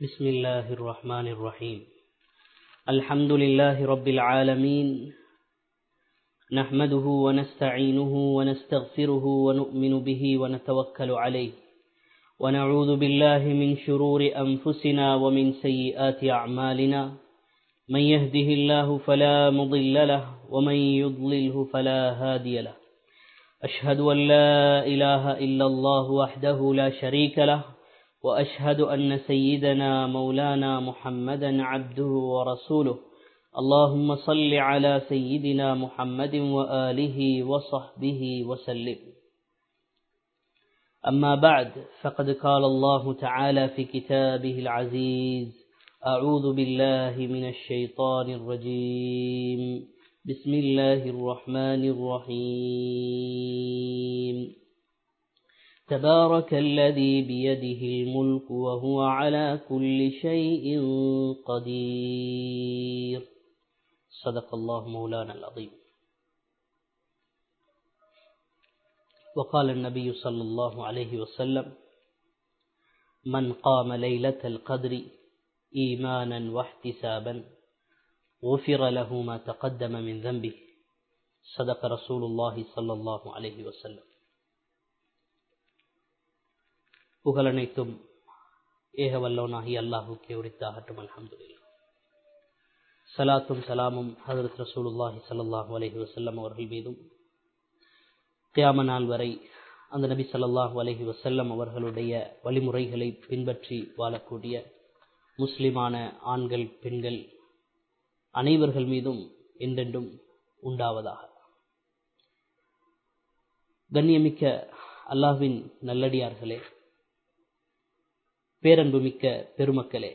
بسم الله الرحمن الرحيم الحمد لله رب العالمين نحمده ونستعينه ونستغفره ونؤمن به ونتوكل عليه ونعوذ بالله من شرور أنفسنا ومن سيئات أعمالنا من يهده الله فلا مضل له ومن يضلله فلا هادي له أشهد أن لا إله إلا الله وحده لا شريك له وأشهد أن سيدنا مولانا محمدا عبده ورسوله اللهم صل على سيدنا محمد وآله وصحبه وسلم أما بعد فقد قال الله تعالى في كتابه العزيز أعوذ بالله من الشيطان الرجيم بسم الله الرحمن الرحيم تبارك الذي بيده الملك وهو على كل شيء قدير صدق الله مولانا العظيم وقال النبي صلى الله عليه وسلم من قام ليلة القدر إيمانا واحتسابا غفر له ما تقدم من ذنبه صدق رسول الله صلى الله عليه وسلم புகழனைத்தும் ஏக வல்லோனாகி அல்லாஹுக்கே உரித்தாகட்டும் அல்ஹம்துலில்லாஹ் சலாத்தும் சலாமும் ஹதரத் ரசூலுல்லாஹி ஸல்லல்லாஹு அலைஹி வஸல்லம் அவர்கள் மீதும் கியாம நாள் வரை அந்த நபி ஸல்லல்லாஹு அலைஹி வஸல்லம் அவர்களுடைய வழிமுறைகளை பின்பற்றி வாழக்கூடிய முஸ்லிமான ஆண்கள் பெண்கள் அனைவர்கள் மீதும் என்றென்றும் உண்டாவதாக கண்ணியமிக்க அல்லாஹ்வின் நல்லடியார்களே பேரன்புமிக்க பெருமக்களே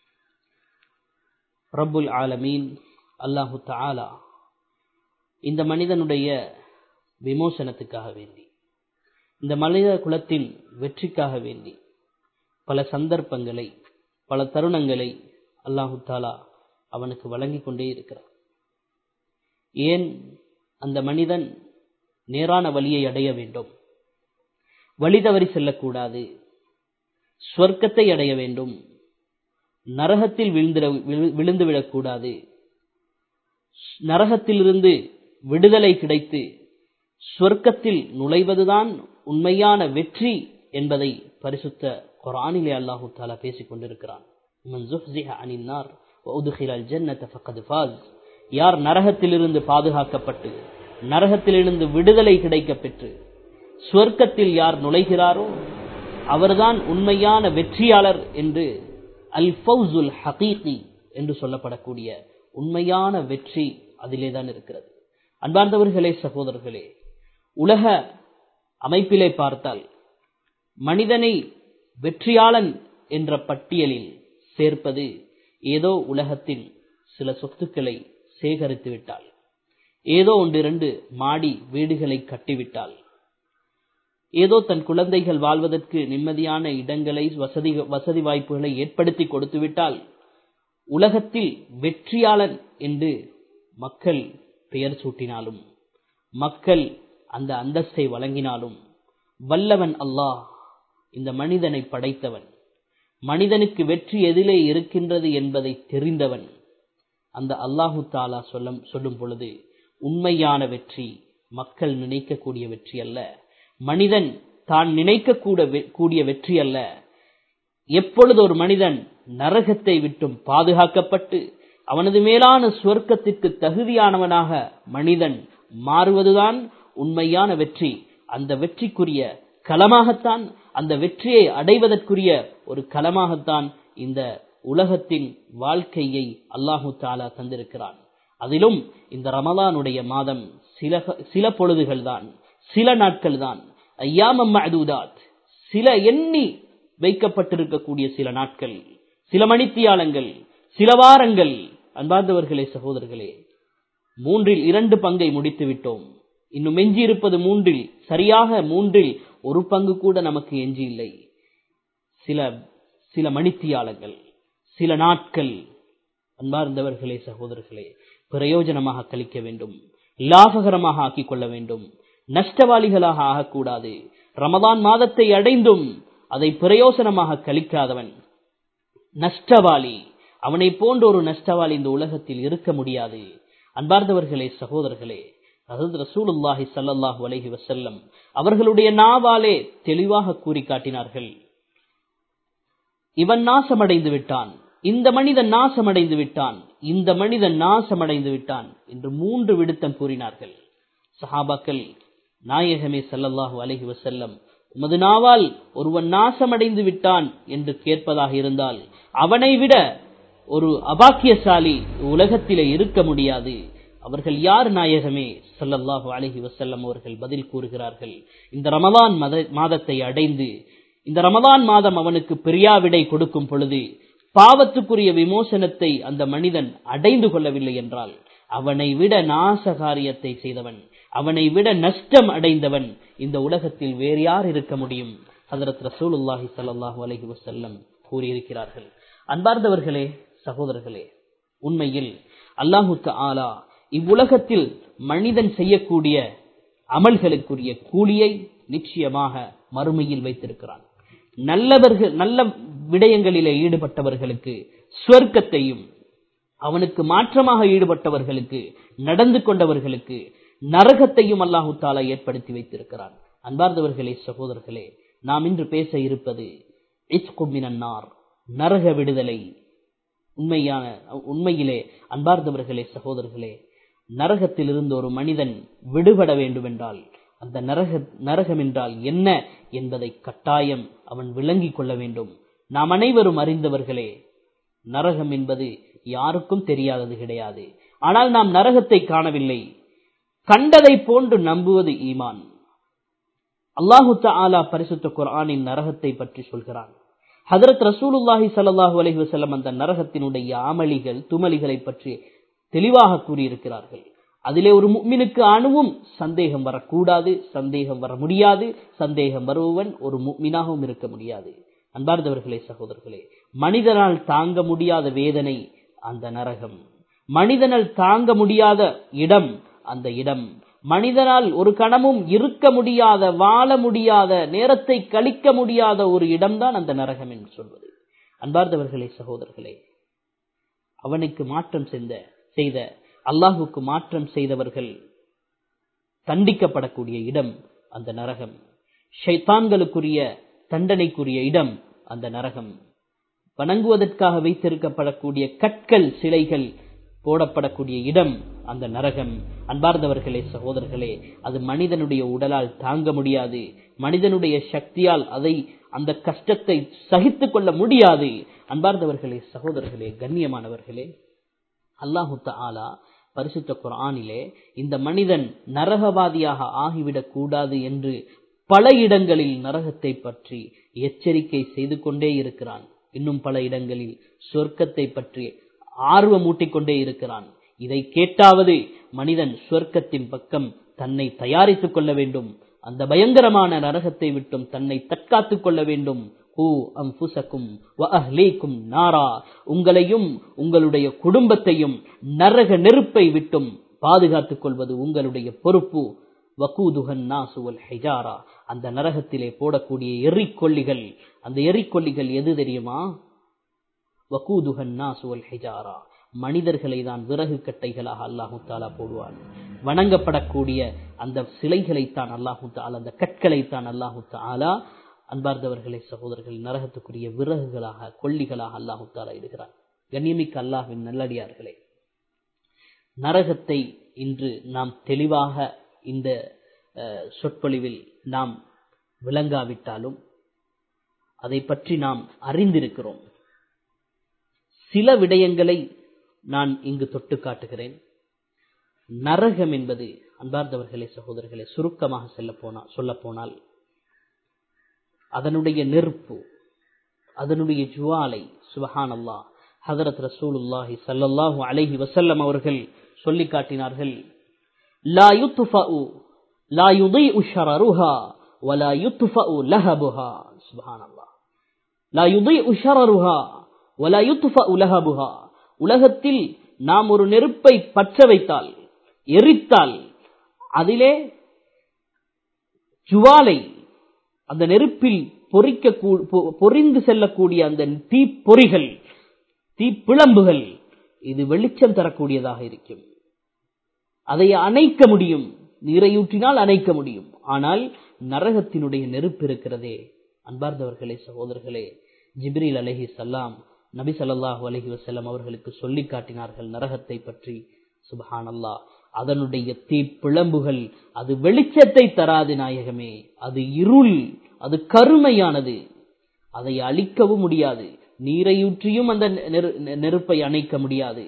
ரப்புல் ஆலமீன் அல்லாஹு தாலா இந்த மனிதனுடைய விமோசனத்துக்காக வேண்டி இந்த மனித குலத்தின் வெற்றிக்காக வேண்டி பல சந்தர்ப்பங்களை பல தருணங்களை அல்லாஹு தாலா அவனுக்கு வழங்கி கொண்டே இருக்கிறார் ஏன் அந்த மனிதன் நேரான வழியை அடைய வேண்டும் வழி தவறி செல்லக்கூடாது ஸ்வர்க்கத்தை அடைய வேண்டும் நரகத்தில் விழுந்திட விழுந்துவிடக்கூடாது நரகத்திலிருந்து விடுதலை கிடைத்து ஸ்வர்க்கத்தில் நுழைவதுதான் உண்மையான வெற்றி என்பதை பரிசுத்த குரானிலே அல்லாஹு தாலா பேசிக் கொண்டிருக்கிறான் யார் நரகத்திலிருந்து பாதுகாக்கப்பட்டு நரகத்திலிருந்து விடுதலை கிடைக்க பெற்று ஸ்வர்க்கத்தில் யார் நுழைகிறாரோ அவர்தான் உண்மையான வெற்றியாளர் என்று அல் ஃபவுசுல் ஹகீகி என்று சொல்லப்படக்கூடிய உண்மையான வெற்றி அதிலே தான் இருக்கிறது அன்பார்ந்தவர்களே சகோதரர்களே உலக அமைப்பிலே பார்த்தால் மனிதனை வெற்றியாளன் என்ற பட்டியலில் சேர்ப்பது ஏதோ உலகத்தின் சில சொத்துக்களை சேகரித்து விட்டால் ஏதோ ஒன்றிரண்டு மாடி வீடுகளை கட்டிவிட்டால் ஏதோ தன் குழந்தைகள் வாழ்வதற்கு நிம்மதியான இடங்களை வசதி வசதி வாய்ப்புகளை ஏற்படுத்தி கொடுத்துவிட்டால் உலகத்தில் வெற்றியாளன் என்று மக்கள் பெயர் சூட்டினாலும் மக்கள் அந்த அந்தஸ்தை வழங்கினாலும் வல்லவன் அல்லாஹ் இந்த மனிதனை படைத்தவன் மனிதனுக்கு வெற்றி எதிலே இருக்கின்றது என்பதை தெரிந்தவன் அந்த அல்லாஹு தாலா சொல்ல சொல்லும் பொழுது உண்மையான வெற்றி மக்கள் நினைக்கக்கூடிய வெற்றி அல்ல மனிதன் தான் நினைக்க கூட கூடிய வெற்றி அல்ல எப்பொழுது ஒரு மனிதன் நரகத்தை விட்டும் பாதுகாக்கப்பட்டு அவனது மேலான சுவர்க்கத்திற்கு தகுதியானவனாக மனிதன் மாறுவதுதான் உண்மையான வெற்றி அந்த வெற்றிக்குரிய களமாகத்தான் அந்த வெற்றியை அடைவதற்குரிய ஒரு களமாகத்தான் இந்த உலகத்தின் வாழ்க்கையை அல்லாஹு தாலா தந்திருக்கிறான் அதிலும் இந்த ரமலானுடைய மாதம் சில சில பொழுதுகள் தான் சில நாட்கள் தான் ஐயாமம் மஹதூதாத் சில எண்ணி வைக்கப்பட்டிருக்கக்கூடிய சில நாட்கள் சில மணித்தியாலங்கள் சில வாரங்கள் அன்பார்ந்தவர்களே சகோதரர்களே மூன்றில் இரண்டு பங்கை முடித்து விட்டோம் இன்னும் எஞ்சி இருப்பது மூன்றில் சரியாக மூன்றில் ஒரு பங்கு கூட நமக்கு எஞ்சி இல்லை சில சில மணித்தியாலங்கள் சில நாட்கள் அன்பார்ந்தவர்களே சகோதரர்களே பிரயோஜனமாக கழிக்க வேண்டும் லாபகரமாக ஆக்கிக் கொள்ள வேண்டும் நஷ்டவாளிகளாக ஆகக்கூடாது ரமதான் மாதத்தை அடைந்தும் அதை பிரயோசனமாக கழிக்காதவன் நஷ்டவாளி அவனை போன்ற ஒரு நஷ்டவாளி இந்த உலகத்தில் இருக்க முடியாது அன்பார்ந்தவர்களே சகோதரர்களே அதாவது ரசூலுல்லாஹி சல்லாஹூ அலஹி வசல்லம் அவர்களுடைய நாவாலே தெளிவாக கூறி காட்டினார்கள் இவன் நாசமடைந்து விட்டான் இந்த மனிதன் நாசமடைந்து விட்டான் இந்த மனிதன் நாசமடைந்து விட்டான் என்று மூன்று விடுத்தம் கூறினார்கள் சஹாபாக்கள் நாயகமே சல்லல்லாஹு அலஹி வசல்லம் உமது நாவால் ஒருவன் நாசமடைந்து விட்டான் என்று கேட்பதாக இருந்தால் அவனை விட ஒரு அபாக்கியசாலி உலகத்திலே இருக்க முடியாது அவர்கள் யார் நாயகமே சல்லல்லாஹு அலஹி வசல்லம் அவர்கள் பதில் கூறுகிறார்கள் இந்த ரமதான் மாதத்தை அடைந்து இந்த ரமதான் மாதம் அவனுக்கு பிரியாவிடை கொடுக்கும் பொழுது பாவத்துக்குரிய விமோசனத்தை அந்த மனிதன் அடைந்து கொள்ளவில்லை என்றால் அவனை விட நாச காரியத்தை செய்தவன் அவனை விட நஷ்டம் அடைந்தவன் இந்த உலகத்தில் வேறு யார் இருக்க முடியும் ஹதரத் ரசூலுல்லாஹி சல்லாஹூ அலஹி வசல்லம் கூறியிருக்கிறார்கள் அன்பார்ந்தவர்களே சகோதரர்களே உண்மையில் அல்லாஹு ஆலா இவ்வுலகத்தில் மனிதன் செய்யக்கூடிய அமல்களுக்குரிய கூலியை நிச்சயமாக மறுமையில் வைத்திருக்கிறான் நல்லவர்கள் நல்ல விடயங்களிலே ஈடுபட்டவர்களுக்கு ஸ்வர்க்கத்தையும் அவனுக்கு மாற்றமாக ஈடுபட்டவர்களுக்கு நடந்து கொண்டவர்களுக்கு நரகத்தையும் அல்லாஹு தாலா ஏற்படுத்தி வைத்திருக்கிறான் அன்பார்ந்தவர்களே சகோதரர்களே நாம் இன்று பேச இருப்பது இச்குமினார் நரக விடுதலை உண்மையான உண்மையிலே அன்பார்ந்தவர்களே சகோதரர்களே நரகத்தில் இருந்து ஒரு மனிதன் விடுபட வேண்டும் என்றால் அந்த நரக நரகம் என்றால் என்ன என்பதை கட்டாயம் அவன் விளங்கிக் கொள்ள வேண்டும் நாம் அனைவரும் அறிந்தவர்களே நரகம் என்பது யாருக்கும் தெரியாதது கிடையாது ஆனால் நாம் நரகத்தை காணவில்லை கண்டதை போன்று நம்புவது ஈமான் அல்லாஹு தாலா பரிசுத்த குரானின் நரகத்தை பற்றி சொல்கிறான் ஹதரத் ரசூலுல்லாஹி சல்லாஹூ அலஹி வசல்லம் அந்த நரகத்தினுடைய அமளிகள் துமலிகளை பற்றி தெளிவாக கூறியிருக்கிறார்கள் அதிலே ஒரு முக்மினுக்கு அணுவும் சந்தேகம் வரக்கூடாது சந்தேகம் வர முடியாது சந்தேகம் வருபவன் ஒரு முக்மினாகவும் இருக்க முடியாது அன்பார்ந்தவர்களே சகோதரர்களே மனிதனால் தாங்க முடியாத வேதனை அந்த நரகம் மனிதனால் தாங்க முடியாத இடம் அந்த இடம் மனிதனால் ஒரு கணமும் இருக்க முடியாத வாழ முடியாத நேரத்தை கழிக்க முடியாத ஒரு இடம்தான் அந்த நரகம் என்று சொல்வது அன்பார்ந்தவர்களே சகோதரர்களே அவனுக்கு மாற்றம் செய்த செய்த அல்லாஹுக்கு மாற்றம் செய்தவர்கள் தண்டிக்கப்படக்கூடிய இடம் அந்த நரகம் ஷைத்தான்களுக்குரிய தண்டனைக்குரிய இடம் அந்த நரகம் வணங்குவதற்காக வைத்திருக்கப்படக்கூடிய கற்கள் சிலைகள் போடப்படக்கூடிய இடம் அந்த நரகம் அன்பார்ந்தவர்களே சகோதரர்களே அது மனிதனுடைய உடலால் தாங்க முடியாது மனிதனுடைய சக்தியால் அதை அந்த கஷ்டத்தை சகித்துக் கொள்ள முடியாது அன்பார்ந்தவர்களே சகோதரர்களே கண்ணியமானவர்களே அல்லாஹு ஆலா பரிசுத்த குரானிலே இந்த மனிதன் நரகவாதியாக ஆகிவிடக் கூடாது என்று பல இடங்களில் நரகத்தை பற்றி எச்சரிக்கை செய்து கொண்டே இருக்கிறான் இன்னும் பல இடங்களில் சொர்க்கத்தை பற்றி ஆர்வம் ஊட்டிக்கொண்டே இருக்கிறான் இதை கேட்டாவது மனிதன் சொர்க்கத்தின் பக்கம் தன்னை தயாரித்துக் கொள்ள வேண்டும் அந்த பயங்கரமான நரகத்தை விட்டும் தன்னை தற்காத்துக் கொள்ள வேண்டும் நாரா உங்களையும் உங்களுடைய குடும்பத்தையும் நரக நெருப்பை விட்டும் பாதுகாத்துக் கொள்வது உங்களுடைய பொறுப்பு வகூதுகன் நாசுவல் ஹெஜாரா அந்த நரகத்திலே போடக்கூடிய எரிக்கொல்லிகள் அந்த எரிக்கொல்லிகள் எது தெரியுமா வகூதுகன் நாசுவல் ஹெஜாரா மனிதர்களை தான் விறகு கட்டைகளாக அல்லாஹு தாலா போடுவான் வணங்கப்படக்கூடிய அந்த சிலைகளைத்தான் அல்லாஹு தாலா அந்த கற்களைத்தான் அல்லாஹு தாலா அன்பார்ந்தவர்களே சகோதரர்கள் நரகத்துக்குரிய விறகுகளாக கொல்லிகளாக அல்லாஹு தாலா இடுகிறான் கண்ணியமிக்க அல்லாஹின் நல்லடியார்களே நரகத்தை இன்று நாம் தெளிவாக இந்த சொற்பொழிவில் நாம் விளங்காவிட்டாலும் அதை பற்றி நாம் அறிந்திருக்கிறோம் சில விடயங்களை நான் இங்கு தொட்டு காட்டுகிறேன் நரகம் என்பது அன்பார்ந்தவர்களே சகோதரர்களே சுருக்கமாக செல்ல போனா சொல்ல போனால் அதனுடைய நெருப்பு அதனுடைய ஜுவாலை சுபஹான் அல்லா ஹதரத் ரசூலுல்லாஹி சல்லல்லாஹு அலைஹி வசல்லம் அவர்கள் சொல்லி காட்டினார்கள் லா யுத்ஃபஉ லா யுதீஉ ஷரருஹா வலா யுத்ஃபஉ லஹபுஹா சுப்ஹானல்லாஹ் லா யுதீஉ ஷரருஹா வலா யுத்ஃபஉ லஹபுஹா உலகத்தில் நாம் ஒரு நெருப்பை பற்ற வைத்தால் எரித்தால் அதிலே ஜுவாலை அந்த நெருப்பில் பொறிக்க பொறிந்து செல்லக்கூடிய அந்த தீ பொறிகள் தீப்பிழம்புகள் இது வெளிச்சம் தரக்கூடியதாக இருக்கும் அதை அணைக்க முடியும் நீரையூற்றினால் அணைக்க முடியும் ஆனால் நரகத்தினுடைய நெருப்பு இருக்கிறதே அன்பார்ந்தவர்களே சகோதரர்களே ஜிப்ரீல் அலஹி சல்லாம் நபி சல்லாஹூ அலஹி வசல்லம் அவர்களுக்கு சொல்லி காட்டினார்கள் நரகத்தை பற்றி சுபஹான் அல்லா அதனுடைய தீப்பிழம்புகள் அது வெளிச்சத்தை தராது நாயகமே அது இருள் அது கருமையானது அதை அழிக்கவும் முடியாது நீரையூற்றியும் அந்த நெருப்பை அணைக்க முடியாது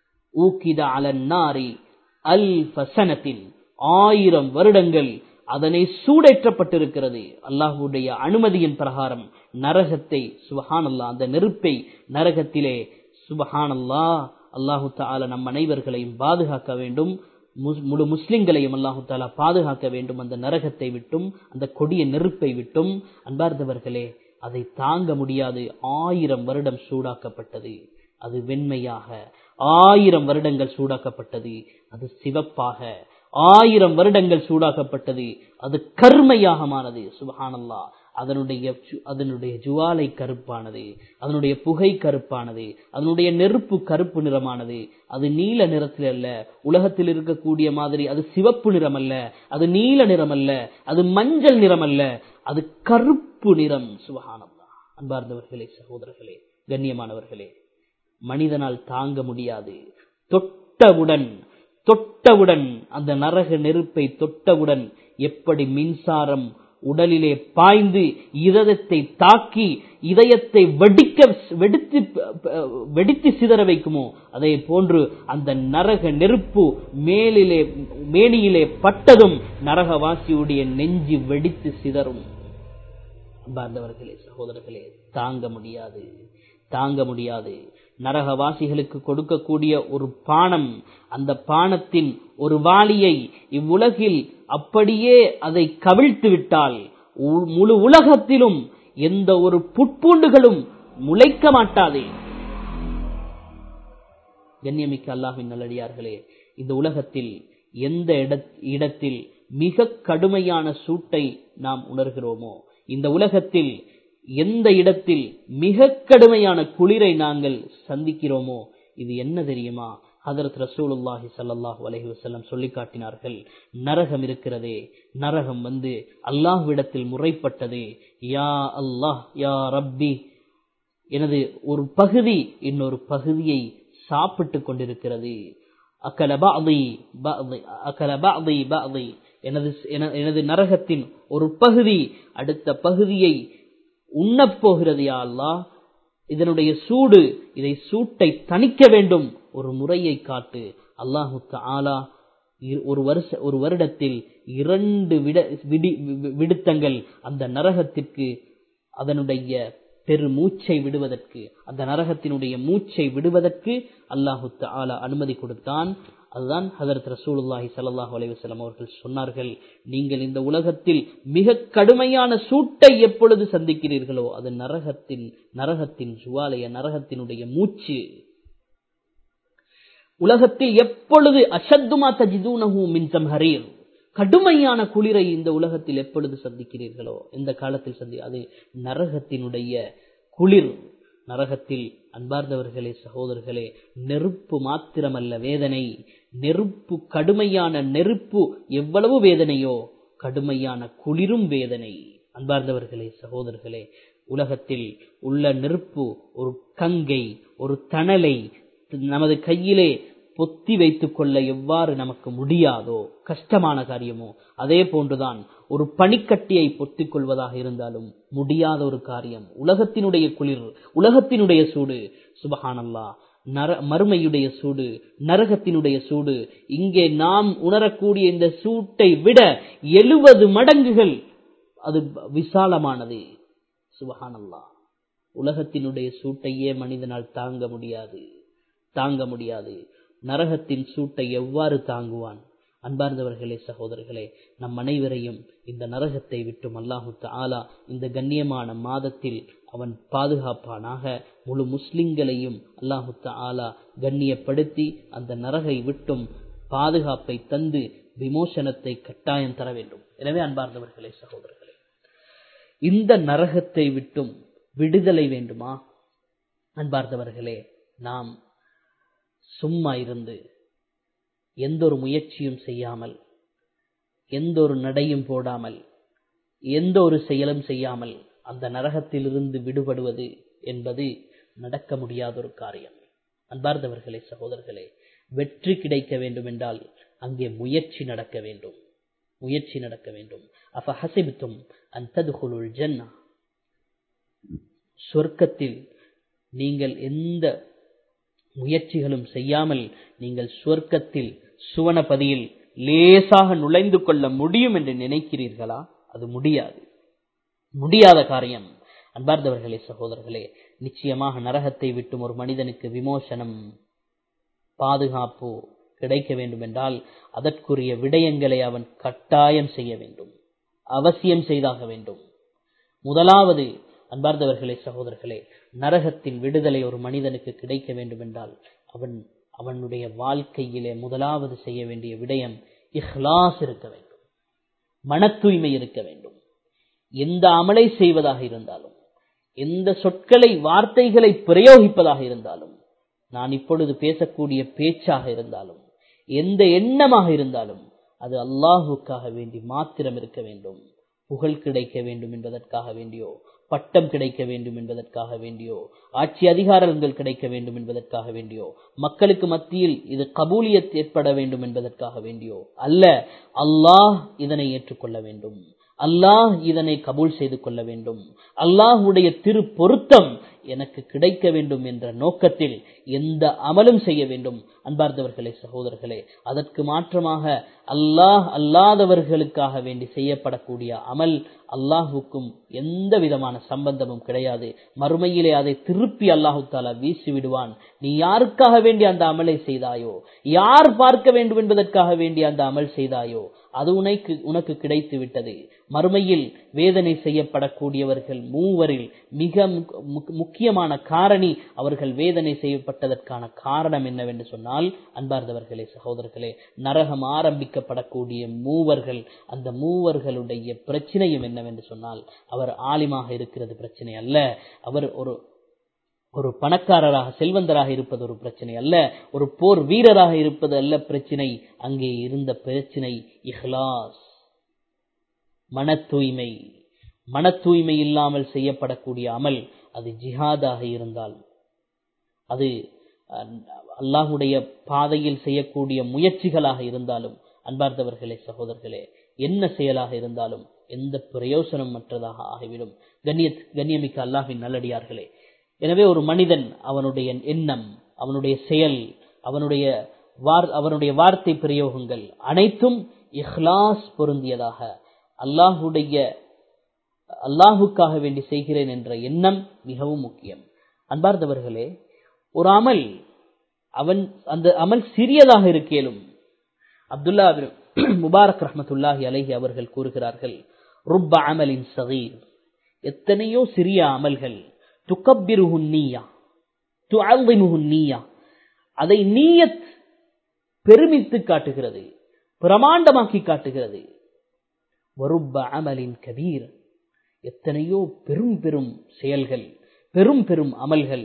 ஊக்கித அலன் நாரி அல் ஃபசனத்தின் ஆயிரம் வருடங்கள் அதனை சூடேற்றப்பட்டிருக்கிறது அல்லாஹுடைய அனுமதியின் பிரகாரம் நரகத்தை சுபஹானல்லா அந்த நெருப்பை நரகத்திலே சுபஹானல்லா அல்லாஹு தாலா நம் அனைவர்களையும் பாதுகாக்க வேண்டும் முழு முஸ்லிம்களையும் அல்லாஹு தாலா பாதுகாக்க வேண்டும் அந்த நரகத்தை விட்டும் அந்த கொடிய நெருப்பை விட்டும் அன்பார்ந்தவர்களே அதை தாங்க முடியாது ஆயிரம் வருடம் சூடாக்கப்பட்டது அது வெண்மையாக ஆயிரம் வருடங்கள் சூடாக்கப்பட்டது அது சிவப்பாக ஆயிரம் வருடங்கள் சூடாக்கப்பட்டது அது கருமையாக மானது சுபஹானல்லா அதனுடைய அதனுடைய ஜுவாலை கருப்பானது அதனுடைய புகை கருப்பானது அதனுடைய நெருப்பு கருப்பு நிறமானது அது நீல நிறத்தில் அல்ல உலகத்தில் இருக்கக்கூடிய மாதிரி அது சிவப்பு நிறம் அல்ல அது நீல நிறம் அல்ல அது மஞ்சள் நிறம் அல்ல அது கருப்பு நிறம் சுபஹானல்லா அன்பார்ந்தவர்களே சகோதரர்களே கண்ணியமானவர்களே மனிதனால் தாங்க முடியாது தொட்டவுடன் தொட்டவுடன் அந்த நரக நெருப்பை தொட்டவுடன் எப்படி மின்சாரம் உடலிலே பாய்ந்து இதயத்தை தாக்கி இதயத்தை வெடிக்க வெடித்து வெடித்து சிதற வைக்குமோ அதே போன்று அந்த நரக நெருப்பு மேலிலே மேனியிலே பட்டதும் நரகவாசியுடைய நெஞ்சு வெடித்து சிதறும் அன்பார்ந்தவர்களே சகோதரர்களே தாங்க முடியாது தாங்க முடியாது நரகவாசிகளுக்கு கொடுக்கக்கூடிய ஒரு பானம் அந்த பானத்தின் ஒரு வாளியை இவ்வுலகில் அப்படியே அதை கவிழ்த்து விட்டால் முழு உலகத்திலும் எந்த ஒரு புட்பூண்டுகளும் முளைக்க மாட்டாது கண்ணியமிக்க அல்லாஹின் நல்லடியார்களே இந்த உலகத்தில் எந்த இடத்தில் மிக கடுமையான சூட்டை நாம் உணர்கிறோமோ இந்த உலகத்தில் எந்த இடத்தில் மிக கடுமையான குளிரை நாங்கள் சந்திக்கிறோமோ இது என்ன தெரியுமா ஹதரத் ரசூலுல்லாஹி சல்லாஹூ அலஹி வசல்லம் சொல்லி காட்டினார்கள் நரகம் இருக்கிறதே நரகம் வந்து அல்லாஹ்விடத்தில் முறைப்பட்டது யா அல்லாஹ் யா ரப்பி எனது ஒரு பகுதி இன்னொரு பகுதியை சாப்பிட்டு கொண்டிருக்கிறது எனது எனது நரகத்தின் ஒரு பகுதி அடுத்த பகுதியை உண்ணப் போகிறது யா அல்லா இதனுடைய சூடு இதை சூட்டை தணிக்க வேண்டும் ஒரு முறையை காட்டு அல்லாஹு ஆலா ஒரு வருஷ ஒரு வருடத்தில் இரண்டு விட விடுத்தங்கள் அந்த நரகத்திற்கு அதனுடைய பெரு மூச்சை விடுவதற்கு அந்த நரகத்தினுடைய மூச்சை விடுவதற்கு அல்லாஹு ஆலா அனுமதி கொடுத்தான் அதுதான் ஹதரத் ரசூலுல்லாஹி சல்லாஹூ அலைவசலம் அவர்கள் சொன்னார்கள் நீங்கள் இந்த உலகத்தில் மிக கடுமையான சூட்டை எப்பொழுது சந்திக்கிறீர்களோ அது நரகத்தின் நரகத்தின் ஜுவாலய நரகத்தினுடைய மூச்சு உலகத்தில் எப்பொழுது அசத்துமா தஜிதூனஹூ மின் ஹரீர் கடுமையான குளிரை இந்த உலகத்தில் எப்பொழுது சந்திக்கிறீர்களோ எந்த காலத்தில் சந்தி அது நரகத்தினுடைய குளிர் நரகத்தில் அன்பார்ந்தவர்களே சகோதரர்களே நெருப்பு மாத்திரமல்ல வேதனை நெருப்பு கடுமையான நெருப்பு எவ்வளவு வேதனையோ கடுமையான குளிரும் வேதனை அன்பார்ந்தவர்களே சகோதரர்களே உலகத்தில் உள்ள நெருப்பு ஒரு கங்கை ஒரு தணலை நமது கையிலே பொத்தி வைத்துக் கொள்ள எவ்வாறு நமக்கு முடியாதோ கஷ்டமான காரியமோ அதே போன்றுதான் ஒரு பனிக்கட்டியை பொத்திக் கொள்வதாக இருந்தாலும் முடியாத ஒரு காரியம் உலகத்தினுடைய குளிர் உலகத்தினுடைய சூடு சுபஹானல்லா நர மறுமையுடைய சூடு நரகத்தினுடைய சூடு இங்கே நாம் உணரக்கூடிய இந்த சூட்டை விட எழுபது மடங்குகள் அது விசாலமானது சுபஹானல்லா உலகத்தினுடைய சூட்டையே மனிதனால் தாங்க முடியாது தாங்க முடியாது நரகத்தின் சூட்டை எவ்வாறு தாங்குவான் அன்பார்ந்தவர்களே சகோதரர்களே நம் அனைவரையும் இந்த நரகத்தை விட்டும் அல்லாஹு ஆலா இந்த கண்ணியமான மாதத்தில் அவன் பாதுகாப்பானாக முழு முஸ்லிம்களையும் அல்லாஹு ஆலா கண்ணியப்படுத்தி அந்த நரகை விட்டும் பாதுகாப்பை தந்து விமோசனத்தை கட்டாயம் தர வேண்டும் எனவே அன்பார்ந்தவர்களே சகோதரர்களே இந்த நரகத்தை விட்டும் விடுதலை வேண்டுமா அன்பார்ந்தவர்களே நாம் சும்மா இருந்து எந்த ஒரு முயற்சியும் செய்யாமல் எந்த ஒரு நடையும் போடாமல் எந்த ஒரு செயலும் செய்யாமல் அந்த நரகத்திலிருந்து விடுபடுவது என்பது நடக்க முடியாத ஒரு காரியம் அன்பார்ந்தவர்களே சகோதரர்களே வெற்றி கிடைக்க வேண்டும் என்றால் அங்கே முயற்சி நடக்க வேண்டும் முயற்சி நடக்க வேண்டும் அப்ப ஹசிபித்தும் அந்த ஜன்னா சொர்க்கத்தில் நீங்கள் எந்த முயற்சிகளும் செய்யாமல் நீங்கள் சொர்க்கத்தில் சுவனபதியில் லேசாக நுழைந்து கொள்ள முடியும் என்று நினைக்கிறீர்களா அது முடியாது முடியாத காரியம் அன்பார்ந்தவர்களே சகோதரர்களே நிச்சயமாக நரகத்தை விட்டும் ஒரு மனிதனுக்கு விமோசனம் பாதுகாப்பு கிடைக்க வேண்டும் என்றால் அதற்குரிய விடயங்களை அவன் கட்டாயம் செய்ய வேண்டும் அவசியம் செய்தாக வேண்டும் முதலாவது அன்பார்ந்தவர்களே சகோதரர்களே நரகத்தின் விடுதலை ஒரு மனிதனுக்கு கிடைக்க வேண்டும் என்றால் அவன் அவனுடைய வாழ்க்கையிலே முதலாவது செய்ய வேண்டிய விடயம் இஹ்லாஸ் இருக்க வேண்டும் மன தூய்மை இருக்க வேண்டும் எந்த அமலை செய்வதாக இருந்தாலும் எந்த சொற்களை வார்த்தைகளை பிரயோகிப்பதாக இருந்தாலும் நான் இப்பொழுது பேசக்கூடிய பேச்சாக இருந்தாலும் எந்த எண்ணமாக இருந்தாலும் அது அல்லாஹுக்காக வேண்டி மாத்திரம் இருக்க வேண்டும் புகழ் கிடைக்க வேண்டும் என்பதற்காக வேண்டியோ பட்டம் கிடைக்க வேண்டும் என்பதற்காக வேண்டியோ ஆட்சி அதிகாரங்கள் கிடைக்க வேண்டும் என்பதற்காக வேண்டியோ மக்களுக்கு மத்தியில் இது கபூலியத் ஏற்பட வேண்டும் என்பதற்காக வேண்டியோ அல்ல அல்லாஹ் இதனை ஏற்றுக்கொள்ள வேண்டும் அல்லாஹ் இதனை கபூல் செய்து கொள்ள வேண்டும் அல்லாஹுடைய திரு பொருத்தம் எனக்கு கிடைக்க வேண்டும் என்ற நோக்கத்தில் எந்த அமலும் செய்ய வேண்டும் அன்பார்ந்தவர்களே சகோதரர்களே அதற்கு மாற்றமாக அல்லாஹ் அல்லாதவர்களுக்காக வேண்டி செய்யப்படக்கூடிய அமல் அல்லாஹுக்கும் எந்த விதமான சம்பந்தமும் கிடையாது மறுமையிலே அதை திருப்பி அல்லாஹு தாலா வீசி விடுவான் நீ யாருக்காக வேண்டி அந்த அமலை செய்தாயோ யார் பார்க்க வேண்டும் என்பதற்காக வேண்டி அந்த அமல் செய்தாயோ அது உனக்கு உனக்கு கிடைத்து விட்டது மறுமையில் வேதனை செய்யப்படக்கூடியவர்கள் மூவரில் மிக முக்கியமான காரணி அவர்கள் வேதனை செய்யப்பட்டதற்கான காரணம் என்னவென்று சொன்னால் அன்பார்ந்தவர்களே சகோதரர்களே நரகம் ஆரம்பிக்கப்படக்கூடிய மூவர்கள் அந்த மூவர்களுடைய பிரச்சனையும் என்னவென்று சொன்னால் அவர் ஆலிமாக இருக்கிறது பிரச்சனை அல்ல அவர் ஒரு ஒரு பணக்காரராக செல்வந்தராக இருப்பது ஒரு பிரச்சனை அல்ல ஒரு போர் வீரராக இருப்பது அல்ல பிரச்சனை அங்கே இருந்த பிரச்சனை இஹ்லாஸ் மன தூய்மை மன தூய்மை இல்லாமல் செய்யப்படக்கூடிய அமல் அது ஜிஹாதாக இருந்தால் அது அல்லாஹுடைய பாதையில் செய்யக்கூடிய முயற்சிகளாக இருந்தாலும் அன்பார்ந்தவர்களே சகோதரர்களே என்ன செயலாக இருந்தாலும் எந்த பிரயோசனம் மற்றதாக ஆகிவிடும் கண்ணிய கண்ணியமிக்க அல்லாஹின் நல்லடியார்களே எனவே ஒரு மனிதன் அவனுடைய எண்ணம் அவனுடைய செயல் அவனுடைய அவனுடைய வார்த்தை பிரயோகங்கள் அனைத்தும் இஹ்லாஸ் பொருந்தியதாக அல்லாஹுடைய அல்லாஹுக்காக வேண்டி செய்கிறேன் என்ற எண்ணம் மிகவும் முக்கியம் அன்பார்ந்தவர்களே ஒரு அமல் அவன் அந்த அமல் சிறியதாக இருக்கேலும் அப்துல்லா முபாரக் ரஹமத்துல்லாஹி அலஹி அவர்கள் கூறுகிறார்கள் ருப்ப அமலின் சகீர் எத்தனையோ சிறிய அமல்கள் துக்கப்பிருஹுன்னியா துஅல்லிமுஹுன்னியா அதை நீயத் பெருமித்து காட்டுகிறது பிரமாண்டமாக்கி காட்டுகிறது வருப்ப அமலின் கபீர் எத்தனையோ பெரும் பெரும் செயல்கள் பெரும் பெரும் அமல்கள்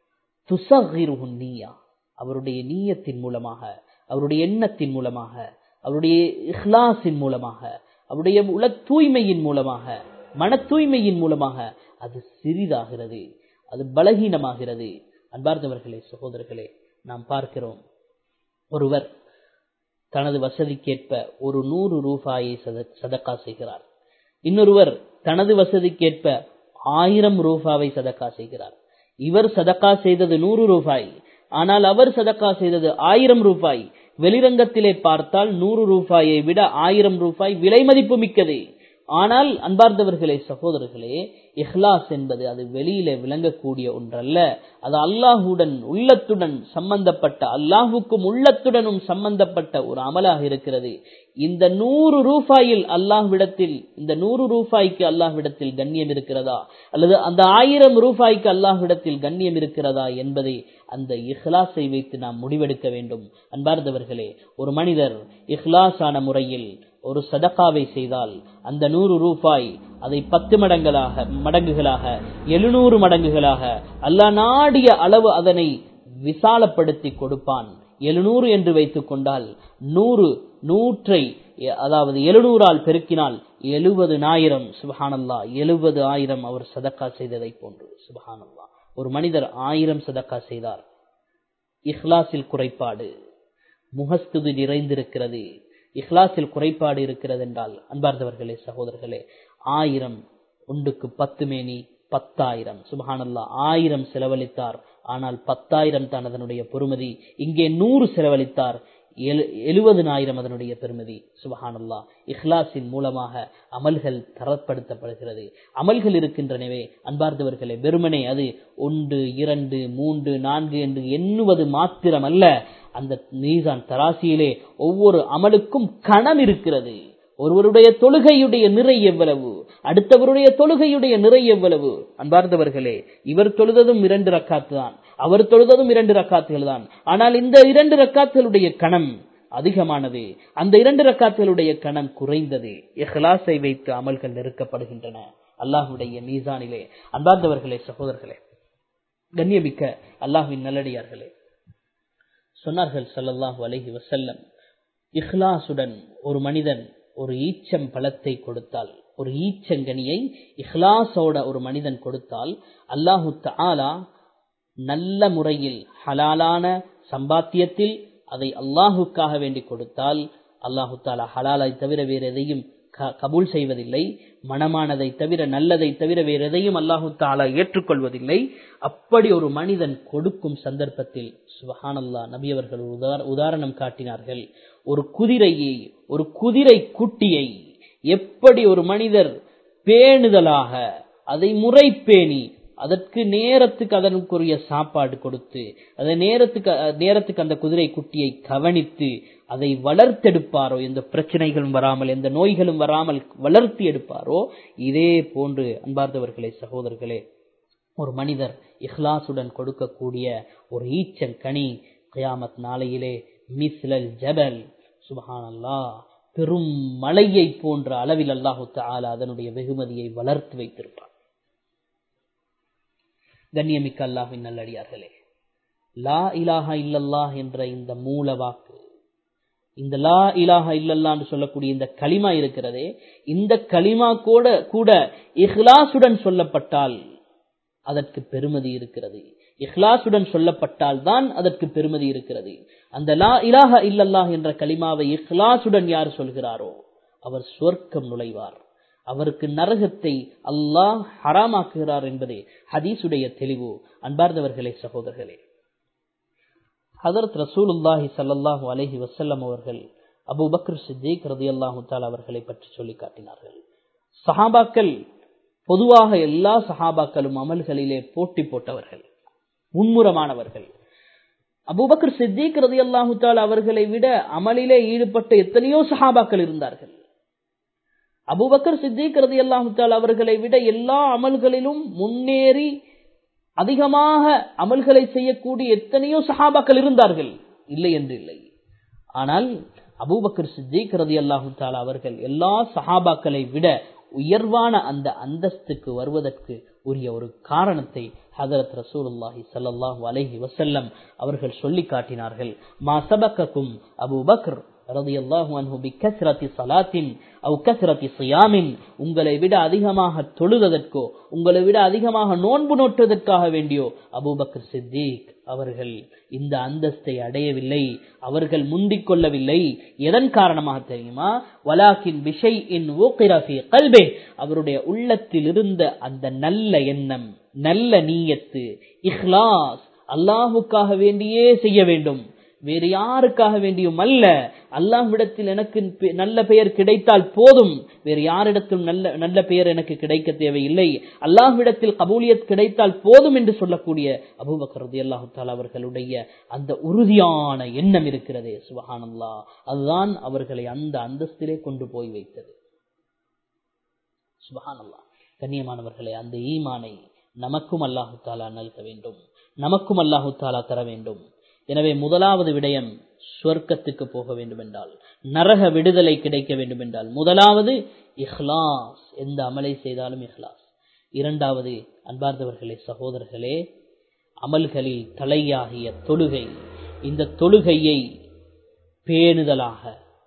துசகிருஹுன்னியா அவருடைய நீயத்தின் மூலமாக அவருடைய எண்ணத்தின் மூலமாக அவருடைய இஹ்லாஸின் மூலமாக அவருடைய உல தூய்மையின் மூலமாக மன தூய்மையின் மூலமாக அது சிறிதாகிறது அது பலகீனமாகிறது அன்பார்ந்தவர்களே சகோதரர்களே நாம் பார்க்கிறோம் ஒருவர் தனது வசதிக்கேற்ப ஒரு நூறு ரூபாயை சதக்கா செய்கிறார் இன்னொருவர் தனது வசதிக்கேற்ப ஆயிரம் ரூபாவை சதக்கா செய்கிறார் இவர் சதக்கா செய்தது நூறு ரூபாய் ஆனால் அவர் சதக்கா செய்தது ஆயிரம் ரூபாய் வெளிரங்கத்திலே பார்த்தால் நூறு ரூபாயை விட ஆயிரம் ரூபாய் விலை மதிப்பு மிக்கது ஆனால் அன்பார்ந்தவர்களே சகோதரர்களே இஹ்லாஸ் என்பது அது வெளியில விளங்கக்கூடிய ஒன்றல்ல அது அல்லாஹுடன் உள்ளத்துடன் சம்பந்தப்பட்ட அல்லாஹுக்கும் உள்ளத்துடனும் சம்பந்தப்பட்ட ஒரு அமலாக இருக்கிறது இந்த நூறு ரூபாயில் அல்லாஹ்விடத்தில் இந்த நூறு ரூபாய்க்கு அல்லாஹ்விடத்தில் கண்ணியம் இருக்கிறதா அல்லது அந்த ஆயிரம் ரூபாய்க்கு அல்லாஹ்விடத்தில் கண்ணியம் இருக்கிறதா என்பதை அந்த இஹ்லாஸை வைத்து நாம் முடிவெடுக்க வேண்டும் அன்பார்ந்தவர்களே ஒரு மனிதர் இஹ்லாஸான முறையில் ஒரு சதக்காவை செய்தால் அந்த நூறு ரூபாய் அதை பத்து மடங்களாக மடங்குகளாக எழுநூறு மடங்குகளாக அல்லா நாடிய அளவு அதனை விசாலப்படுத்தி கொடுப்பான் எழுநூறு என்று வைத்துக் கொண்டால் நூறு நூற்றை அதாவது எழுநூறால் பெருக்கினால் எழுபது ஆயிரம் சுபஹானல்லா எழுபது ஆயிரம் அவர் சதக்கா செய்ததை போன்று சுபஹானல்லா ஒரு மனிதர் ஆயிரம் சதக்கா செய்தார் இஹ்லாஸில் குறைபாடு முகஸ்துதி நிறைந்திருக்கிறது இஹ்லாஸில் குறைபாடு இருக்கிறது என்றால் அன்பார்ந்தவர்களே சகோதரர்களே ஆயிரம் ஒன்றுக்கு பத்து மேனி பத்தாயிரம் சுபஹானல்லா ஆயிரம் செலவழித்தார் ஆனால் பத்தாயிரம் தான் அதனுடைய பொறுமதி இங்கே நூறு செலவழித்தார் எழுபதனாயிரம் அதனுடைய பெருமதி சுபஹானல்லா இஹ்லாஸின் மூலமாக அமல்கள் தரப்படுத்தப்படுகிறது அமல்கள் இருக்கின்றனவே அன்பார்ந்தவர்களே வெறுமனே அது ஒன்று இரண்டு மூன்று நான்கு என்று எண்ணுவது மாத்திரம் அல்ல அந்த நீசான் தராசியிலே ஒவ்வொரு அமலுக்கும் கணம் இருக்கிறது ஒருவருடைய தொழுகையுடைய நிறை எவ்வளவு அடுத்தவருடைய தொழுகையுடைய நிறை எவ்வளவு அன்பார்ந்தவர்களே இவர் தொழுததும் இரண்டு ரக்காத்து தான் அவர் தொழுததும் இரண்டு ரக்காத்துகள் தான் ஆனால் இந்த இரண்டு ரக்காத்துகளுடைய கணம் அதிகமானது அந்த இரண்டு ரக்காத்துகளுடைய கணம் குறைந்தது எஹ்லாஸை வைத்து அமல்கள் நெருக்கப்படுகின்றன அல்லாஹுடைய மீசானிலே அன்பார்ந்தவர்களே சகோதரர்களே கண்ணியமிக்க அல்லாஹுவின் நல்லடியார்களே சொன்னார்கள் சல்லல்லாஹு அலஹி வசல்லம் இஹ்லாசுடன் ஒரு மனிதன் ஒரு ஈச்சம் பழத்தை கொடுத்தால் ஒரு ஈச்சங்கனியை இஹ்லாசோட ஒரு மனிதன் கொடுத்தால் அல்லாஹு தாலா நல்ல முறையில் ஹலாலான சம்பாத்தியத்தில் அதை அல்லாஹுக்காக வேண்டி கொடுத்தால் அல்லாஹு தாலா ஹலாலை தவிர வேறு எதையும் கபூல் செய்வதில்லை மனமானதை தவிர நல்லதை தவிர வேறு எதையும் அல்லாஹு தாலா ஏற்றுக்கொள்வதில்லை அப்படி ஒரு மனிதன் கொடுக்கும் சந்தர்ப்பத்தில் சுபஹானல்லா நபி அவர்கள் உதாரணம் காட்டினார்கள் ஒரு குதிரையை ஒரு குதிரை குட்டியை எப்படி ஒரு மனிதர் பேணுதலாக அதை முறை பேணி அதற்கு நேரத்துக்கு அதற்குரிய சாப்பாடு கொடுத்து அதை நேரத்துக்கு நேரத்துக்கு அந்த குதிரை குட்டியை கவனித்து அதை வளர்த்தெடுப்பாரோ எந்த பிரச்சனைகளும் வராமல் எந்த நோய்களும் வராமல் வளர்த்தி எடுப்பாரோ இதே போன்று அன்பார்ந்தவர்களே சகோதரர்களே ஒரு மனிதர் இஹ்லாசுடன் கொடுக்கக்கூடிய ஒரு ஈச்சன் கனி கயாமத் நாளையிலே மிஸ்லல் ஜபல் சுபஹானல்லா பெரும் மலையை போன்ற அளவில் அல்லாஹு தாலா அதனுடைய வெகுமதியை வளர்த்து வைத்திருப்பான் கண்ணியமிக்க அல்லாஹின் நல்லடியார்களே லா இலாஹா இல்லல்லாஹ் என்ற இந்த மூல வாக்கு இந்த லா இலாஹா இல்லல்லான்னு சொல்லக்கூடிய இந்த களிமா இருக்கிறதே இந்த களிமா கூட கூட இஹ்லாசுடன் சொல்லப்பட்டால் அதற்கு பெருமதி இருக்கிறது இஹ்லாசுடன் சொல்லப்பட்டால் தான் அதற்கு பெருமதி இருக்கிறது அந்த லா இலாஹ இல்லல்லாஹ் என்ற களிமாவை இஹ்லாசுடன் யார் சொல்கிறாரோ அவர் சொர்க்கம் நுழைவார் அவருக்கு நரகத்தை அல்லாஹ் ஹராமாக்குகிறார் என்பதே ஹதீசுடைய தெளிவு அன்பார்ந்தவர்களே சகோதரர்களே ஹதரத் ரசூலுல்லாஹி சல்லாஹூ அலஹி வசல்லம் அவர்கள் அபு பக்ர் சித்திக் ரதி அல்லாஹு தால் அவர்களை பற்றி சொல்லி காட்டினார்கள் சஹாபாக்கள் பொதுவாக எல்லா சஹாபாக்களும் அமல்களிலே போட்டி போட்டவர்கள் முன்முறமானவர்கள் அபுபக்கர் சித்திக் ரதி அல்லாஹு தால் அவர்களை விட அமலிலே ஈடுபட்ட எத்தனையோ சஹாபாக்கள் இருந்தார்கள் அபுபக்கர் சித்திக் ரதி அல்லாஹு தால் அவர்களை விட எல்லா அமல்களிலும் முன்னேறி அதிகமாக அமல்களை செய்யக்கூடிய எத்தனையோ சஹாபாக்கள் இருந்தார்கள் இல்லை என்று இல்லை ஆனால் அபூபக்கர் சித்திக் ரதி அல்லாஹு தாலா அவர்கள் எல்லா சஹாபாக்களை விட உயர்வான அந்த அந்தஸ்துக்கு வருவதற்கு உரிய ஒரு காரணத்தை ஹதரத் ரசூலுல்லாஹி சல்லாஹூ அலஹி வசல்லம் அவர்கள் சொல்லி காட்டினார்கள் மா சபக்கக்கும் அபு பக்ர் உங்களை விட அதிகமாக தொழுவதற்கோ உங்களை விட அதிகமாக நோன்பு நோட்டுவதற்காக வேண்டியோ அபூபக்கர் சித்திக் அவர்கள் இந்த அந்தஸ்தை அடையவில்லை அவர்கள் முந்திக் கொள்ளவில்லை எதன் காரணமாக தெரியுமா வலாக்கின் விஷய் இன் கல்பே அவருடைய உள்ளத்தில் இருந்த அந்த நல்ல எண்ணம் நல்ல நீயத்து இஹ்லாஸ் அல்லாஹுக்காக வேண்டியே செய்ய வேண்டும் வேறு யாருக்காக வேண்டியும் அல்ல அல்லாஹ்விடத்தில் எனக்கு நல்ல பெயர் கிடைத்தால் போதும் வேறு யாரிடத்திலும் நல்ல நல்ல பெயர் எனக்கு கிடைக்க தேவையில்லை அல்லாஹ்விடத்தில் கபூலியத் கிடைத்தால் போதும் என்று சொல்லக்கூடிய அபூபக்கரது அல்லாஹு தாலா அவர்களுடைய அந்த உறுதியான எண்ணம் இருக்கிறதே சுபஹானல்லா அதுதான் அவர்களை அந்த அந்தஸ்திலே கொண்டு போய் வைத்தது சுபஹானல்லா கண்ணியமானவர்களே அந்த ஈமானை நமக்கும் அல்லாஹு தாலா நல்க வேண்டும் நமக்கும் அல்லாஹு தாலா தர வேண்டும் எனவே முதலாவது விடயம் சொர்க்கத்துக்கு போக வேண்டும் என்றால் நரக விடுதலை கிடைக்க வேண்டும் என்றால் முதலாவது இஹ்லாஸ் எந்த அமலை செய்தாலும் இஹ்லாஸ் இரண்டாவது அன்பார்ந்தவர்களே சகோதரர்களே அமல்களில் தலையாகிய தொழுகை இந்த தொழுகையை பேணுதலாக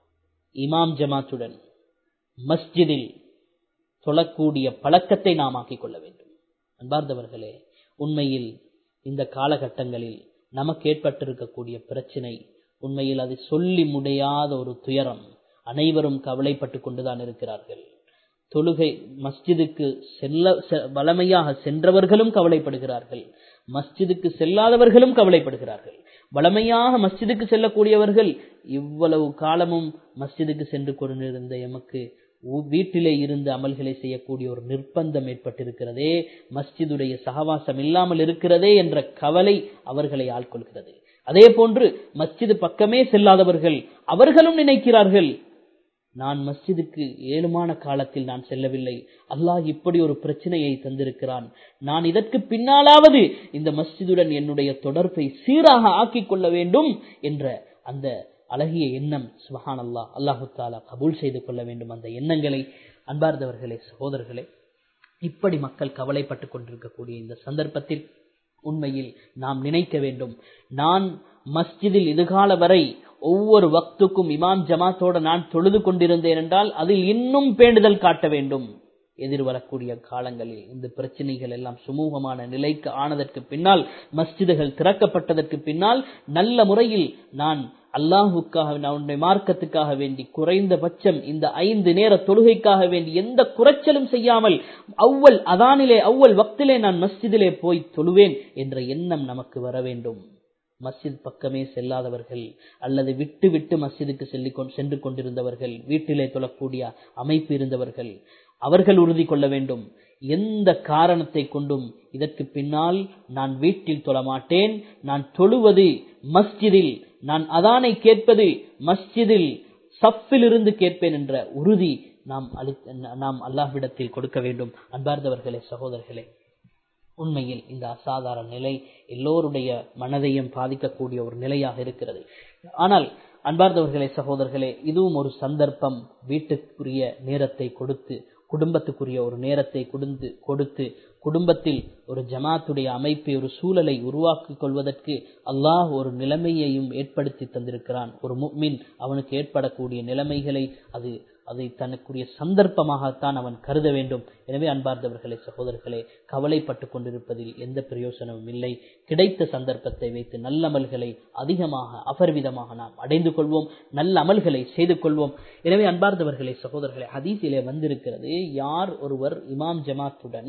இமாம் ஜமாத்துடன் மஸ்ஜிதில் தொழக்கூடிய பழக்கத்தை நாம் ஆக்கிக் கொள்ள வேண்டும் அன்பார்ந்தவர்களே உண்மையில் இந்த காலகட்டங்களில் நமக்கு ஏற்பட்டிருக்கக்கூடிய பிரச்சனை உண்மையில் அது சொல்லி முடியாத ஒரு துயரம் அனைவரும் கவலைப்பட்டுக் கொண்டுதான் இருக்கிறார்கள் தொழுகை மஸ்ஜிதுக்கு செல்ல வளமையாக சென்றவர்களும் கவலைப்படுகிறார்கள் மஸ்ஜிதுக்கு செல்லாதவர்களும் கவலைப்படுகிறார்கள் வளமையாக மஸ்ஜிதுக்கு செல்லக்கூடியவர்கள் இவ்வளவு காலமும் மஸ்ஜிதுக்கு சென்று கொண்டிருந்த எமக்கு வீட்டிலே இருந்து அமல்களை செய்யக்கூடிய ஒரு நிர்பந்தம் ஏற்பட்டிருக்கிறதே மஸ்ஜிதுடைய சகவாசம் இல்லாமல் இருக்கிறதே என்ற கவலை அவர்களை ஆட்கொள்கிறது அதே போன்று மஸ்ஜிது பக்கமே செல்லாதவர்கள் அவர்களும் நினைக்கிறார்கள் நான் மஸ்ஜிதுக்கு ஏழுமான காலத்தில் நான் செல்லவில்லை அல்லாஹ் இப்படி ஒரு பிரச்சனையை தந்திருக்கிறான் நான் இதற்கு பின்னாலாவது இந்த மஸ்ஜிதுடன் என்னுடைய தொடர்பை சீராக ஆக்கிக் கொள்ள வேண்டும் என்ற அந்த அழகிய எண்ணம் சுபஹான் அல்லாஹ் அல்லாஹு தாலா கபூல் செய்து கொள்ள வேண்டும் அந்த எண்ணங்களை அன்பார்ந்தவர்களே சகோதரர்களே இப்படி மக்கள் கவலைப்பட்டுக் கொண்டிருக்கக்கூடிய இந்த சந்தர்ப்பத்தில் உண்மையில் நாம் நினைக்க வேண்டும் நான் மஸ்ஜிதில் இதுகால வரை ஒவ்வொரு வக்துக்கும் இமாம் ஜமாத்தோட நான் தொழுது கொண்டிருந்தேன் என்றால் அதில் இன்னும் பேண்டுதல் காட்ட வேண்டும் எதிர்வரக்கூடிய காலங்களில் இந்த பிரச்சனைகள் எல்லாம் சுமூகமான நிலைக்கு ஆனதற்கு பின்னால் மஸ்ஜிதுகள் திறக்கப்பட்டதற்கு பின்னால் நல்ல முறையில் நான் அல்லாஹுக்காக நம்முடைய மார்க்கத்துக்காக வேண்டி குறைந்தபட்சம் இந்த ஐந்து நேர தொழுகைக்காக வேண்டி எந்த குறைச்சலும் செய்யாமல் அவ்வள் அதானிலே அவ்வள் வக்திலே நான் மஸ்ஜிதிலே போய் தொழுவேன் என்ற எண்ணம் நமக்கு வர வேண்டும் மஸ்ஜித் பக்கமே செல்லாதவர்கள் அல்லது விட்டு விட்டு மஸ்ஜிதுக்கு சென்று கொண்டிருந்தவர்கள் வீட்டிலே தொழக்கூடிய அமைப்பு இருந்தவர்கள் அவர்கள் உறுதி கொள்ள வேண்டும் எந்த காரணத்தை கொண்டும் இதற்கு பின்னால் நான் வீட்டில் தொழமாட்டேன் நான் தொழுவது மஸ்ஜிதில் நான் அதானை கேட்பது மஸ்ஜிதில் சஃபில் இருந்து கேட்பேன் என்ற உறுதி நாம் அளி நாம் அல்லாஹ்விடத்தில் கொடுக்க வேண்டும் அன்பார்ந்தவர்களே சகோதரர்களே உண்மையில் இந்த அசாதாரண நிலை எல்லோருடைய மனதையும் பாதிக்கக்கூடிய ஒரு நிலையாக இருக்கிறது ஆனால் அன்பார்ந்தவர்களே சகோதரர்களே இதுவும் ஒரு சந்தர்ப்பம் வீட்டுக்குரிய நேரத்தை கொடுத்து குடும்பத்துக்குரிய ஒரு நேரத்தை கொடுத்து கொடுத்து குடும்பத்தில் ஒரு ஜமாத்துடைய அமைப்பை ஒரு சூழலை உருவாக்கிக் கொள்வதற்கு அல்லாஹ் ஒரு நிலைமையையும் ஏற்படுத்தி தந்திருக்கிறான் ஒரு முக்மின் அவனுக்கு ஏற்படக்கூடிய நிலைமைகளை அது அதை தனக்குரிய சந்தர்ப்பமாகத்தான் அவன் கருத வேண்டும் எனவே அன்பார்ந்தவர்களே சகோதரர்களே கவலைப்பட்டுக் கொண்டிருப்பதில் எந்த பிரயோசனமும் இல்லை கிடைத்த சந்தர்ப்பத்தை வைத்து நல்ல அமல்களை அதிகமாக அபர்விதமாக நாம் அடைந்து கொள்வோம் நல்ல அமல்களை செய்து கொள்வோம் எனவே அன்பார்ந்தவர்களே சகோதரர்களே ஹதீஸிலே வந்திருக்கிறது யார் ஒருவர் இமாம் ஜமாத்துடன்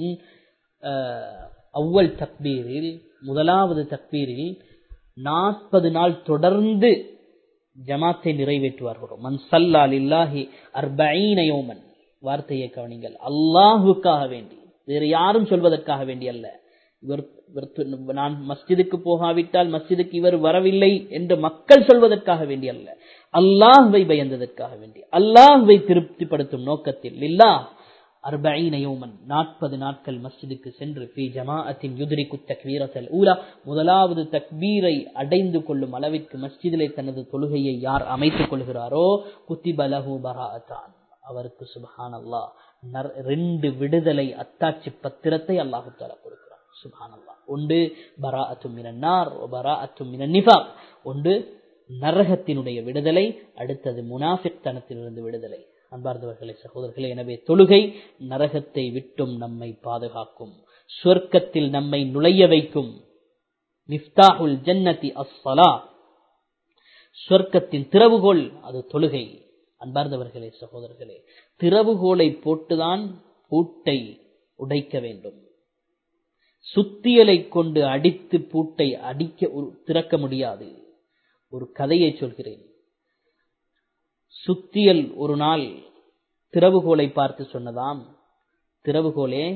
அவ்வல் தக்பீரில் முதலாவது தக்பீரில் நாற்பது நாள் தொடர்ந்து ஜமாத்தை நிறைவேற்றுவார்களோ மன் சல்லால் இல்லாஹி அர்பீனயோமன் வார்த்தையை கவனிங்கள் அல்லாஹுக்காக வேண்டி வேறு யாரும் சொல்வதற்காக வேண்டி அல்ல இவர் நான் மஸ்ஜிதுக்கு போகாவிட்டால் மஸ்ஜிதுக்கு இவர் வரவில்லை என்று மக்கள் சொல்வதற்காக வேண்டி அல்ல அல்லாஹ்வை பயந்ததற்காக வேண்டி அல்லாஹ்வை திருப்திப்படுத்தும் நோக்கத்தில் இல்லாஹ் அர்பீனயோமன் நாற்பது நாட்கள் மஸ்ஜிதுக்கு சென்று பி ஜமாஅத்தின் யுதிரிக்கு தக்வீரத்தல் ஊலா முதலாவது தக்பீரை அடைந்து கொள்ளும் அளவிற்கு மஸ்ஜிதிலே தனது தொழுகையை யார் அமைத்துக் கொள்கிறாரோ குத்திபலஹு பராத்தான் அவருக்கு சுபஹான் அல்லாஹ் ரெண்டு விடுதலை அத்தாட்சி பத்திரத்தை அல்லாஹு தாலா கொடுக்கிறார் சுபஹான் அல்லாஹ் ஒன்று பரா அத்து மினன்னார் பரா அத்து மினன் நிஃபாக் ஒன்று நரகத்தினுடைய விடுதலை அடுத்தது முனாஃபிக் தனத்திலிருந்து விடுதலை அன்பார்ந்தவர்களே சகோதரர்களே எனவே தொழுகை நரகத்தை விட்டும் நம்மை பாதுகாக்கும் சொர்க்கத்தில் நம்மை நுழைய வைக்கும் மிஃப்தாஹுல் ஜன்னதி அஸ்ஸலா சொர்க்கத்தின் திறவுகோல் அது தொழுகை அன்பார்ந்தவர்களே சகோதரர்களே திறவுகோலை போட்டுதான் பூட்டை உடைக்க வேண்டும் சுத்தியலை கொண்டு அடித்து பூட்டை அடிக்க திறக்க முடியாது ஒரு கதையை சொல்கிறேன் சுத்தியல் ஒரு நாள் திறவுகோலை பார்த்து சொன்னதாம் திறவுகோலே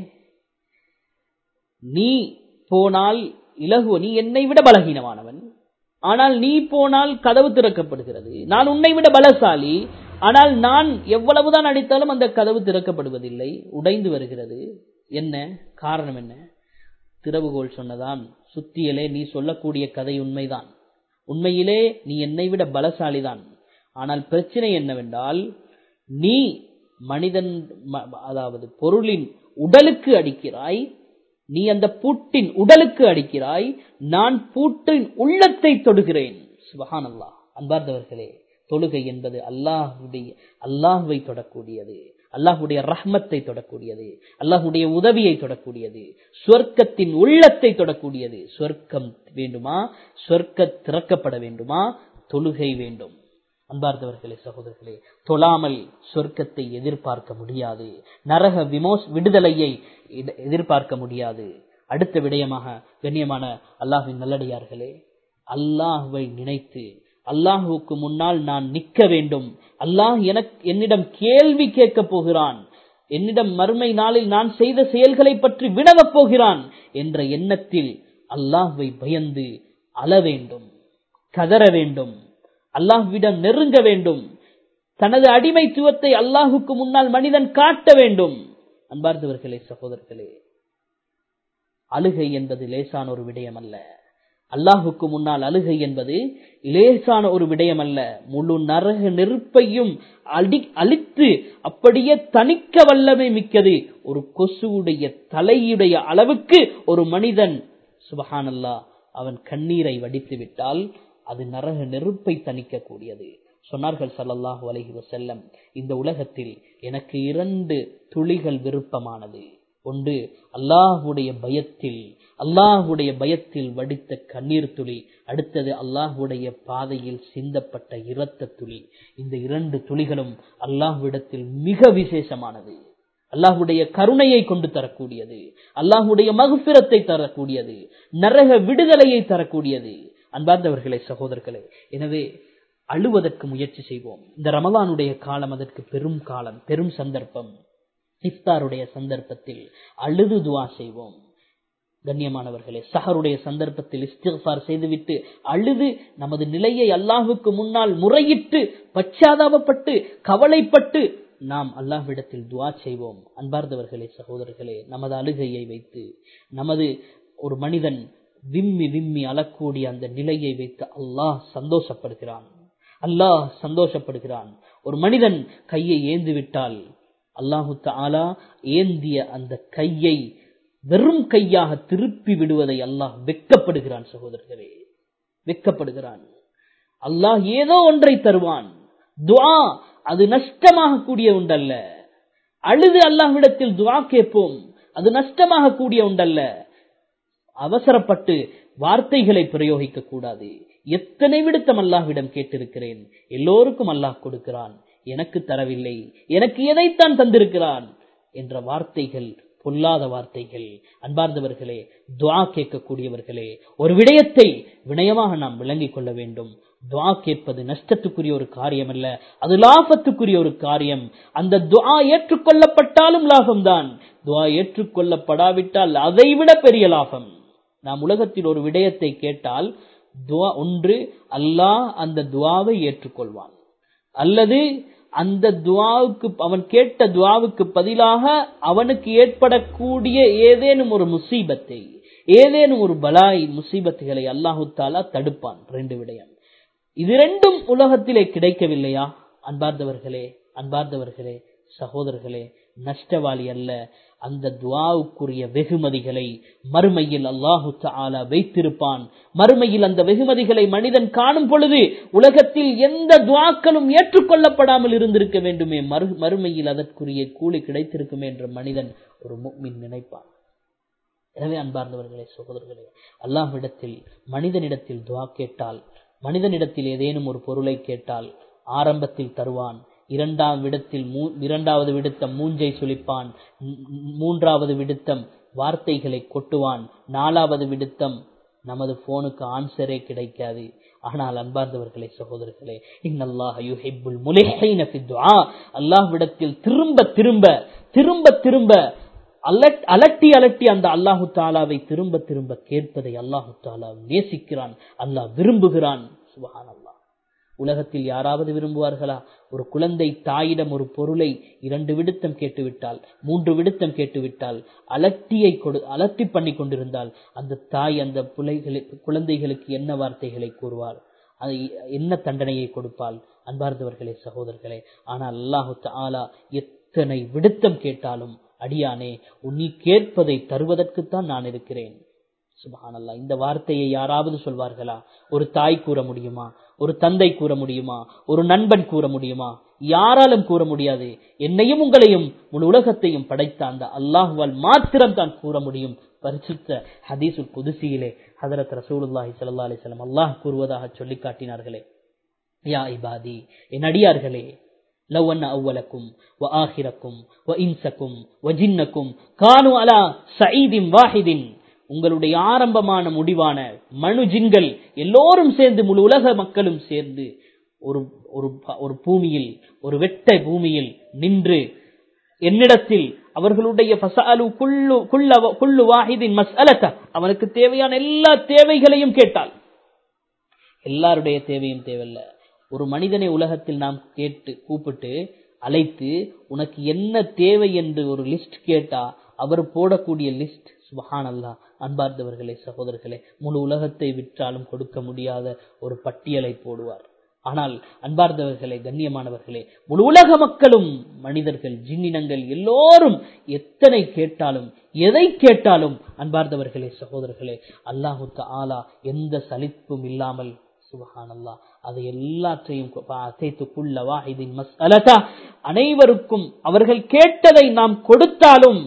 நீ போனால் இலகு நீ என்னை விட பலகீனமானவன் ஆனால் நீ போனால் கதவு திறக்கப்படுகிறது நான் உன்னை விட பலசாலி ஆனால் நான் எவ்வளவுதான் அடித்தாலும் அந்த கதவு திறக்கப்படுவதில்லை உடைந்து வருகிறது என்ன காரணம் என்ன திறவுகோல் சொன்னதாம் சுத்தியலே நீ சொல்லக்கூடிய கதை உண்மைதான் உண்மையிலே நீ என்னை விட பலசாலிதான் ஆனால் பிரச்சனை என்னவென்றால் நீ மனிதன் அதாவது பொருளின் உடலுக்கு அடிக்கிறாய் நீ அந்த பூட்டின் உடலுக்கு அடிக்கிறாய் நான் பூட்டின் உள்ளத்தை தொடுகிறேன் சுபஹானல்லா அன்பார்ந்தவர்களே தொழுகை என்பது அல்லாஹுடைய அல்லாஹுவை தொடக்கூடியது அல்லாஹுடைய ரஹ்மத்தை தொடக்கூடியது அல்லாஹுடைய உதவியை தொடக்கூடியது சொர்க்கத்தின் உள்ளத்தை தொடக்கூடியது சொர்க்கம் வேண்டுமா சொர்க்க திறக்கப்பட வேண்டுமா தொழுகை வேண்டும் அன்பார்ந்தவர்களே சகோதரர்களே தொழாமல் சொர்க்கத்தை எதிர்பார்க்க முடியாது நரக விமோஸ் விடுதலையை எதிர்பார்க்க முடியாது அடுத்த விடயமாக கண்ணியமான அல்லாஹின் நல்லடியார்களே அல்லாஹுவை நினைத்து அல்லாஹுவுக்கு முன்னால் நான் நிற்க வேண்டும் அல்லாஹ் எனக்கு என்னிடம் கேள்வி கேட்கப் போகிறான் என்னிடம் மறுமை நாளில் நான் செய்த செயல்களை பற்றி வினவப் போகிறான் என்ற எண்ணத்தில் அல்லாஹுவை பயந்து அழ வேண்டும் கதற வேண்டும் அல்லாஹ்விடம் நெருங்க வேண்டும் தனது அடிமைத்துவத்தை அல்லாஹுக்கு முன்னால் மனிதன் காட்ட வேண்டும் அன்பார்ந்தவர்களே சகோதரர்களே அழுகை என்பது லேசான ஒரு விடயம் அல்ல அல்லாஹுக்கு முன்னால் அழுகை என்பது லேசான ஒரு விடயம் அல்ல முழு நரக நெருப்பையும் அடி அழித்து அப்படியே தணிக்க வல்லமை மிக்கது ஒரு கொசுவுடைய தலையுடைய அளவுக்கு ஒரு மனிதன் சுபஹானல்லா அவன் கண்ணீரை வடித்து விட்டால் அது நரக நெருப்பை தணிக்க கூடியது சொன்னார்கள் சல்லல்லாஹு அலஹி வசல்லம் இந்த உலகத்தில் எனக்கு இரண்டு துளிகள் விருப்பமானது ஒன்று அல்லாஹுடைய பயத்தில் அல்லாஹுடைய பயத்தில் வடித்த கண்ணீர் துளி அடுத்தது அல்லாஹுடைய பாதையில் சிந்தப்பட்ட இரத்த துளி இந்த இரண்டு துளிகளும் அல்லாஹுவிடத்தில் மிக விசேஷமானது அல்லாஹுடைய கருணையை கொண்டு தரக்கூடியது அல்லாஹுடைய மகுபிரத்தை தரக்கூடியது நரக விடுதலையை தரக்கூடியது அன்பார்ந்தவர்களே சகோதரர்களே எனவே அழுவதற்கு முயற்சி செய்வோம் இந்த ரமலானுடைய காலம் அதற்கு பெரும் காலம் பெரும் சந்தர்ப்பம் இஃப்தாருடைய சந்தர்ப்பத்தில் அழுது துவா செய்வோம் கண்ணியமானவர்களே சஹருடைய சந்தர்ப்பத்தில் இஸ்திஃபார் செய்துவிட்டு அழுது நமது நிலையை அல்லாஹுக்கு முன்னால் முறையிட்டு பச்சாதாபப்பட்டு கவலைப்பட்டு நாம் அல்லாஹ்விடத்தில் துவா செய்வோம் அன்பார்ந்தவர்களே சகோதரர்களே நமது அழுகையை வைத்து நமது ஒரு மனிதன் விம்மி விம்மி அழக்கூடிய அந்த நிலையை வைத்து அல்லாஹ் சந்தோஷப்படுகிறான் அல்லாஹ் சந்தோஷப்படுகிறான் ஒரு மனிதன் கையை ஏந்து விட்டால் அல்லாஹு தாலா ஏந்திய அந்த கையை வெறும் கையாக திருப்பி விடுவதை அல்லாஹ் வெக்கப்படுகிறான் சகோதரர்களே வெக்கப்படுகிறான் அல்லாஹ் ஏதோ ஒன்றை தருவான் துவா அது நஷ்டமாக கூடிய ஒன்றல்ல அழுது அல்லாஹ்விடத்தில் துவா கேட்போம் அது நஷ்டமாக கூடிய ஒன்றல்ல அவசரப்பட்டு வார்த்தைகளை பிரயோகிக்க கூடாது எத்தனை விடுத்தம் அல்லாஹ்விடம் கேட்டிருக்கிறேன் எல்லோருக்கும் அல்லாஹ் கொடுக்கிறான் எனக்கு தரவில்லை எனக்கு எதைத்தான் தந்திருக்கிறான் என்ற வார்த்தைகள் பொல்லாத வார்த்தைகள் அன்பார்ந்தவர்களே துவா கேட்கக்கூடியவர்களே ஒரு விடயத்தை வினயமாக நாம் விளங்கிக் கொள்ள வேண்டும் துவா கேட்பது நஷ்டத்துக்குரிய ஒரு காரியம் அல்ல அது லாபத்துக்குரிய ஒரு காரியம் அந்த துவா ஏற்றுக்கொள்ளப்பட்டாலும் லாபம்தான் துவா ஏற்றுக்கொள்ளப்படாவிட்டால் அதைவிட பெரிய லாபம் நாம் உலகத்தில் ஒரு விடயத்தை கேட்டால் துவா ஒன்று அல்லாஹ் அந்த துவாவை ஏற்றுக்கொள்வான் அல்லது அந்த துவாவுக்கு அவன் கேட்ட துவாவுக்கு பதிலாக அவனுக்கு ஏற்படக்கூடிய ஏதேனும் ஒரு முசீபத்தை ஏதேனும் ஒரு பலாய் முசீபத்துகளை அல்லாஹு தாலா தடுப்பான் ரெண்டு விடயம் இது ரெண்டும் உலகத்திலே கிடைக்கவில்லையா அன்பார்ந்தவர்களே அன்பார்ந்தவர்களே சகோதரர்களே நஷ்டவாளி அல்ல அந்த துவாவுக்குரிய வெகுமதிகளை மறுமையில் அல்லாஹு தாலா வைத்திருப்பான் மறுமையில் அந்த வெகுமதிகளை மனிதன் காணும் பொழுது உலகத்தில் எந்த துவாக்களும் ஏற்றுக்கொள்ளப்படாமல் இருந்திருக்க வேண்டுமே மறு மறுமையில் அதற்குரிய கூலி கிடைத்திருக்குமே என்ற மனிதன் ஒரு முக்மின் நினைப்பான் எனவே அன்பார்ந்தவர்களே சகோதரர்களே அல்லாஹ்விடத்தில் மனிதனிடத்தில் துவா கேட்டால் மனிதனிடத்தில் ஏதேனும் ஒரு பொருளை கேட்டால் ஆரம்பத்தில் தருவான் இரண்டாம் விடத்தில் இரண்டாவது விடுத்தம் மூஞ்சை சுழிப்பான் மூன்றாவது விடுத்தம் வார்த்தைகளை கொட்டுவான் நாலாவது விடுத்தம் நமது போனுக்கு ஆன்சரே கிடைக்காது ஆனால் அன்பார்ந்தவர்களே சகோதரர்களே அல்லாஹ்விடத்தில் திரும்ப திரும்ப திரும்ப திரும்ப அலட்டி அலட்டி அந்த அல்லாஹு தாலாவை திரும்ப திரும்ப கேட்பதை அல்லாஹு தாலா நேசிக்கிறான் அல்லாஹ் விரும்புகிறான் சுபஹான் அல்லாஹ் உலகத்தில் யாராவது விரும்புவார்களா ஒரு குழந்தை தாயிடம் ஒரு பொருளை இரண்டு விடுத்தம் கேட்டுவிட்டால் மூன்று விடுத்தம் கேட்டுவிட்டால் அலட்டியை கொடு அலட்டி பண்ணி கொண்டிருந்தால் அந்த தாய் அந்த பிள்ளைகளுக்கு குழந்தைகளுக்கு என்ன வார்த்தைகளை கூறுவார் அது என்ன தண்டனையை கொடுப்பால் அன்பார்ந்தவர்களே சகோதரர்களே ஆனால் அல்லாஹு தாலா எத்தனை விடுத்தம் கேட்டாலும் அடியானே நீ கேட்பதை தருவதற்குத்தான் நான் இருக்கிறேன் சுபஹானல்லா இந்த வார்த்தையை யாராவது சொல்வார்களா ஒரு தாய் கூற முடியுமா ஒரு தந்தை கூற முடியுமா ஒரு நண்பன் கூற முடியுமா யாராலும் கூற முடியாது என்னையும் உங்களையும் முழு உலகத்தையும் படைத்த அந்த அல்லாஹுவால் மாத்திரம் தான் கூற முடியும் பரிசுத்த ஹதீசுல் குதிசியிலே ஹதரத் ரசூலுல்லாஹி ஸல்லல்லாஹு அலைஹி வஸல்லம் அல்லாஹ் கூறுவதாக சொல்லி காட்டினார்களே யா இபாதி என் அடியார்களே لو أن أولكم وآخركم وإنسكم وجنكم كانوا على سعيد واحد உங்களுடைய ஆரம்பமான முடிவான மனு ஜின்கள் எல்லோரும் சேர்ந்து முழு உலக மக்களும் சேர்ந்து ஒரு ஒரு ஒரு பூமியில் ஒரு வெட்ட பூமியில் நின்று என்னிடத்தில் அவர்களுடைய பசாலு குள்ளு குள்ள குள்ளு வாஹிதின் மஸ்அலத்த அவனுக்கு தேவையான எல்லா தேவைகளையும் கேட்டால் எல்லாருடைய தேவையும் தேவையில்ல ஒரு மனிதனை உலகத்தில் நாம் கேட்டு கூப்பிட்டு அழைத்து உனக்கு என்ன தேவை என்று ஒரு லிஸ்ட் கேட்டா அவர் போடக்கூடிய லிஸ்ட் சுபஹான் அல்லா அன்பார்ந்தவர்களே சகோதரர்களே முழு உலகத்தை விற்றாலும் கொடுக்க முடியாத ஒரு பட்டியலை போடுவார் ஆனால் அன்பார்ந்தவர்களே கண்ணியமானவர்களே முழு உலக மக்களும் மனிதர்கள் ஜின்னினங்கள் எல்லோரும் எத்தனை கேட்டாலும் எதை கேட்டாலும் அன்பார்ந்தவர்களே சகோதரர்களே அல்லாஹு ஆலா எந்த சலிப்பும் இல்லாமல் சுபஹானல்லா அதை எல்லாற்றையும் அனைவருக்கும் அவர்கள் கேட்டதை நாம் கொடுத்தாலும்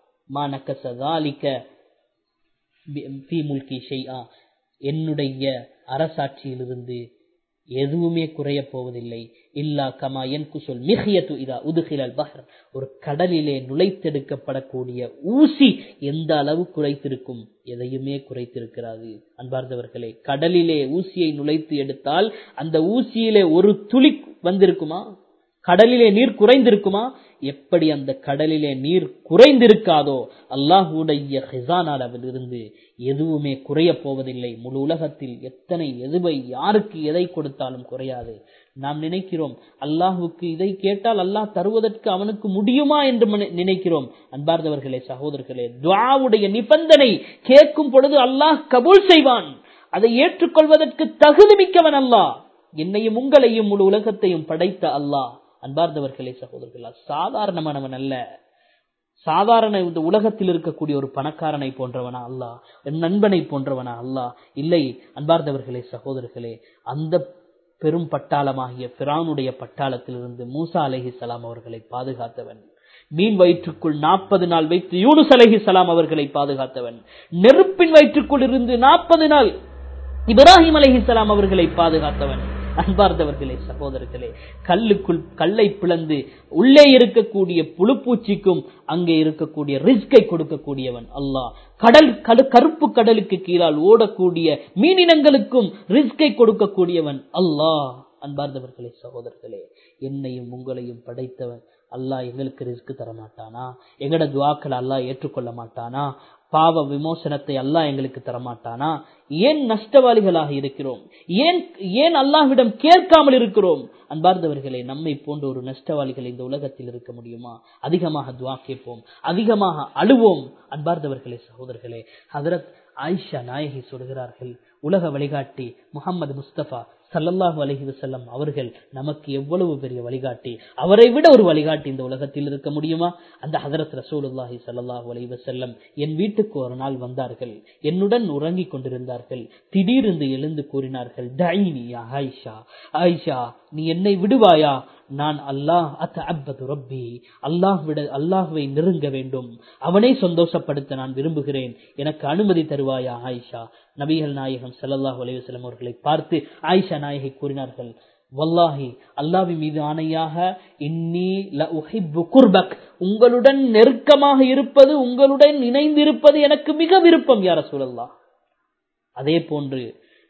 என்னுடைய அரசாட்சியிலிருந்து எதுவுமே குறைய போவதில்லை இல்லா கமா என் குசொல் மிகியத்து இதா உதுகிலல் பஹர் ஒரு கடலிலே நுழைத்தெடுக்கப்படக்கூடிய ஊசி எந்த அளவு குறைத்திருக்கும் எதையுமே குறைத்திருக்கிறாது அன்பார்ந்தவர்களே கடலிலே ஊசியை நுழைத்து எடுத்தால் அந்த ஊசியிலே ஒரு துளி வந்திருக்குமா கடலிலே நீர் குறைந்திருக்குமா எப்படி அந்த கடலிலே நீர் குறைந்திருக்காதோ அல்லாஹுடைய ஹிசானாவில் இருந்து எதுவுமே குறைய போவதில்லை முழு உலகத்தில் எத்தனை எதுவை யாருக்கு எதை கொடுத்தாலும் குறையாது நாம் நினைக்கிறோம் அல்லாஹுக்கு இதை கேட்டால் அல்லாஹ் தருவதற்கு அவனுக்கு முடியுமா என்று நினைக்கிறோம் அன்பார்ந்தவர்களே சகோதரர்களே துவாவுடைய நிபந்தனை கேட்கும் பொழுது அல்லாஹ் கபூல் செய்வான் அதை ஏற்றுக்கொள்வதற்கு தகுதி மிக்கவன் அல்லாஹ் என்னையும் உங்களையும் முழு உலகத்தையும் படைத்த அல்லாஹ் அன்பார்ந்தவர்களே சகோதரர்களா சாதாரணமானவன் அல்ல சாதாரண இந்த உலகத்தில் இருக்கக்கூடிய ஒரு பணக்காரனை போன்றவனா அல்லா நண்பனை போன்றவனா அல்லா இல்லை அன்பார்ந்தவர்களே சகோதரர்களே அந்த பெரும் பட்டாளமாகிய பிரானுடைய பட்டாளத்திலிருந்து மூசா அலஹி சலாம் அவர்களை பாதுகாத்தவன் மீன் வயிற்றுக்குள் நாற்பது நாள் வைத்து யூனுஸ் அலஹி சலாம் அவர்களை பாதுகாத்தவன் நெருப்பின் வயிற்றுக்குள் இருந்து நாற்பது நாள் இப்ராஹிம் அலஹி சலாம் அவர்களை பாதுகாத்தவன் அன்பார்ந்தவர்களே சகோதரர்களே கல்லுக்குள் கல்லை பிளந்து உள்ளே இருக்கக்கூடிய புழுப்பூச்சிக்கும் அங்கே இருக்கக்கூடிய ரிஸ்கை கொடுக்கக்கூடியவன் அல்லாஹ் கடல் கடு கருப்பு கடலுக்கு கீழால் ஓடக்கூடிய மீனினங்களுக்கும் ரிஸ்கை கொடுக்கக்கூடியவன் அல்லாஹ் அன்பார்ந்தவர்களே சகோதரர்களே என்னையும் உங்களையும் படைத்தவன் அல்லாஹ் எங்களுக்கு ரிஸ்க் தர மாட்டானா எங்கட துவாக்களை அல்லாஹ் ஏற்றுக்கொள்ள மாட்டானா பாவ விமோசனத்தை அல்லாஹ் எங்களுக்கு தரமாட்டானா ஏன் நஷ்டவாளிகளாக இருக்கிறோம் ஏன் ஏன் அல்லாஹ்விடம் கேட்காமல் இருக்கிறோம் அன்பார்ந்தவர்களே நம்மை போன்ற ஒரு நஷ்டவாளிகள் இந்த உலகத்தில் இருக்க முடியுமா அதிகமாக துவா கேட்போம் அதிகமாக அழுவோம் அன்பார்ந்தவர்களே சகோதரர்களே ஹதரத் ஆயிஷா நாயகி சொல்கிறார்கள் உலக வழிகாட்டி முகமது முஸ்தபா சல்லல்லாஹு அலஹி வசல்லம் அவர்கள் நமக்கு எவ்வளவு பெரிய வழிகாட்டி அவரை விட ஒரு வழிகாட்டி இந்த உலகத்தில் இருக்க முடியுமா அந்த ஹதரத் ரசூலுல்லாஹி சல்லாஹூ அலஹி வசல்லம் என் வீட்டுக்கு ஒரு நாள் வந்தார்கள் என்னுடன் உறங்கிக் கொண்டிருந்தார்கள் திடீரென்று எழுந்து கூறினார்கள் டைனி ஆயிஷா ஆயிஷா நீ என்னை விடுவாயா நான் அல்லாஹ் அத் அப்பது ரப்பி அல்லாஹ் விட அல்லாஹுவை நெருங்க வேண்டும் அவனை சந்தோஷப்படுத்த நான் விரும்புகிறேன் எனக்கு அனுமதி தருவாயா ஆயிஷா நபிகள் நாயகம் சல்லாஹூ அலைவசலம் அவர்களை பார்த்து ஆயிஷா நாயகி கூறினார்கள் வல்லாஹி அல்லாவி மீது ஆணையாக இன்னி குர்பக் உங்களுடன் நெருக்கமாக இருப்பது உங்களுடன் இணைந்திருப்பது எனக்கு மிக விருப்பம் யார சூழல்லா அதே போன்று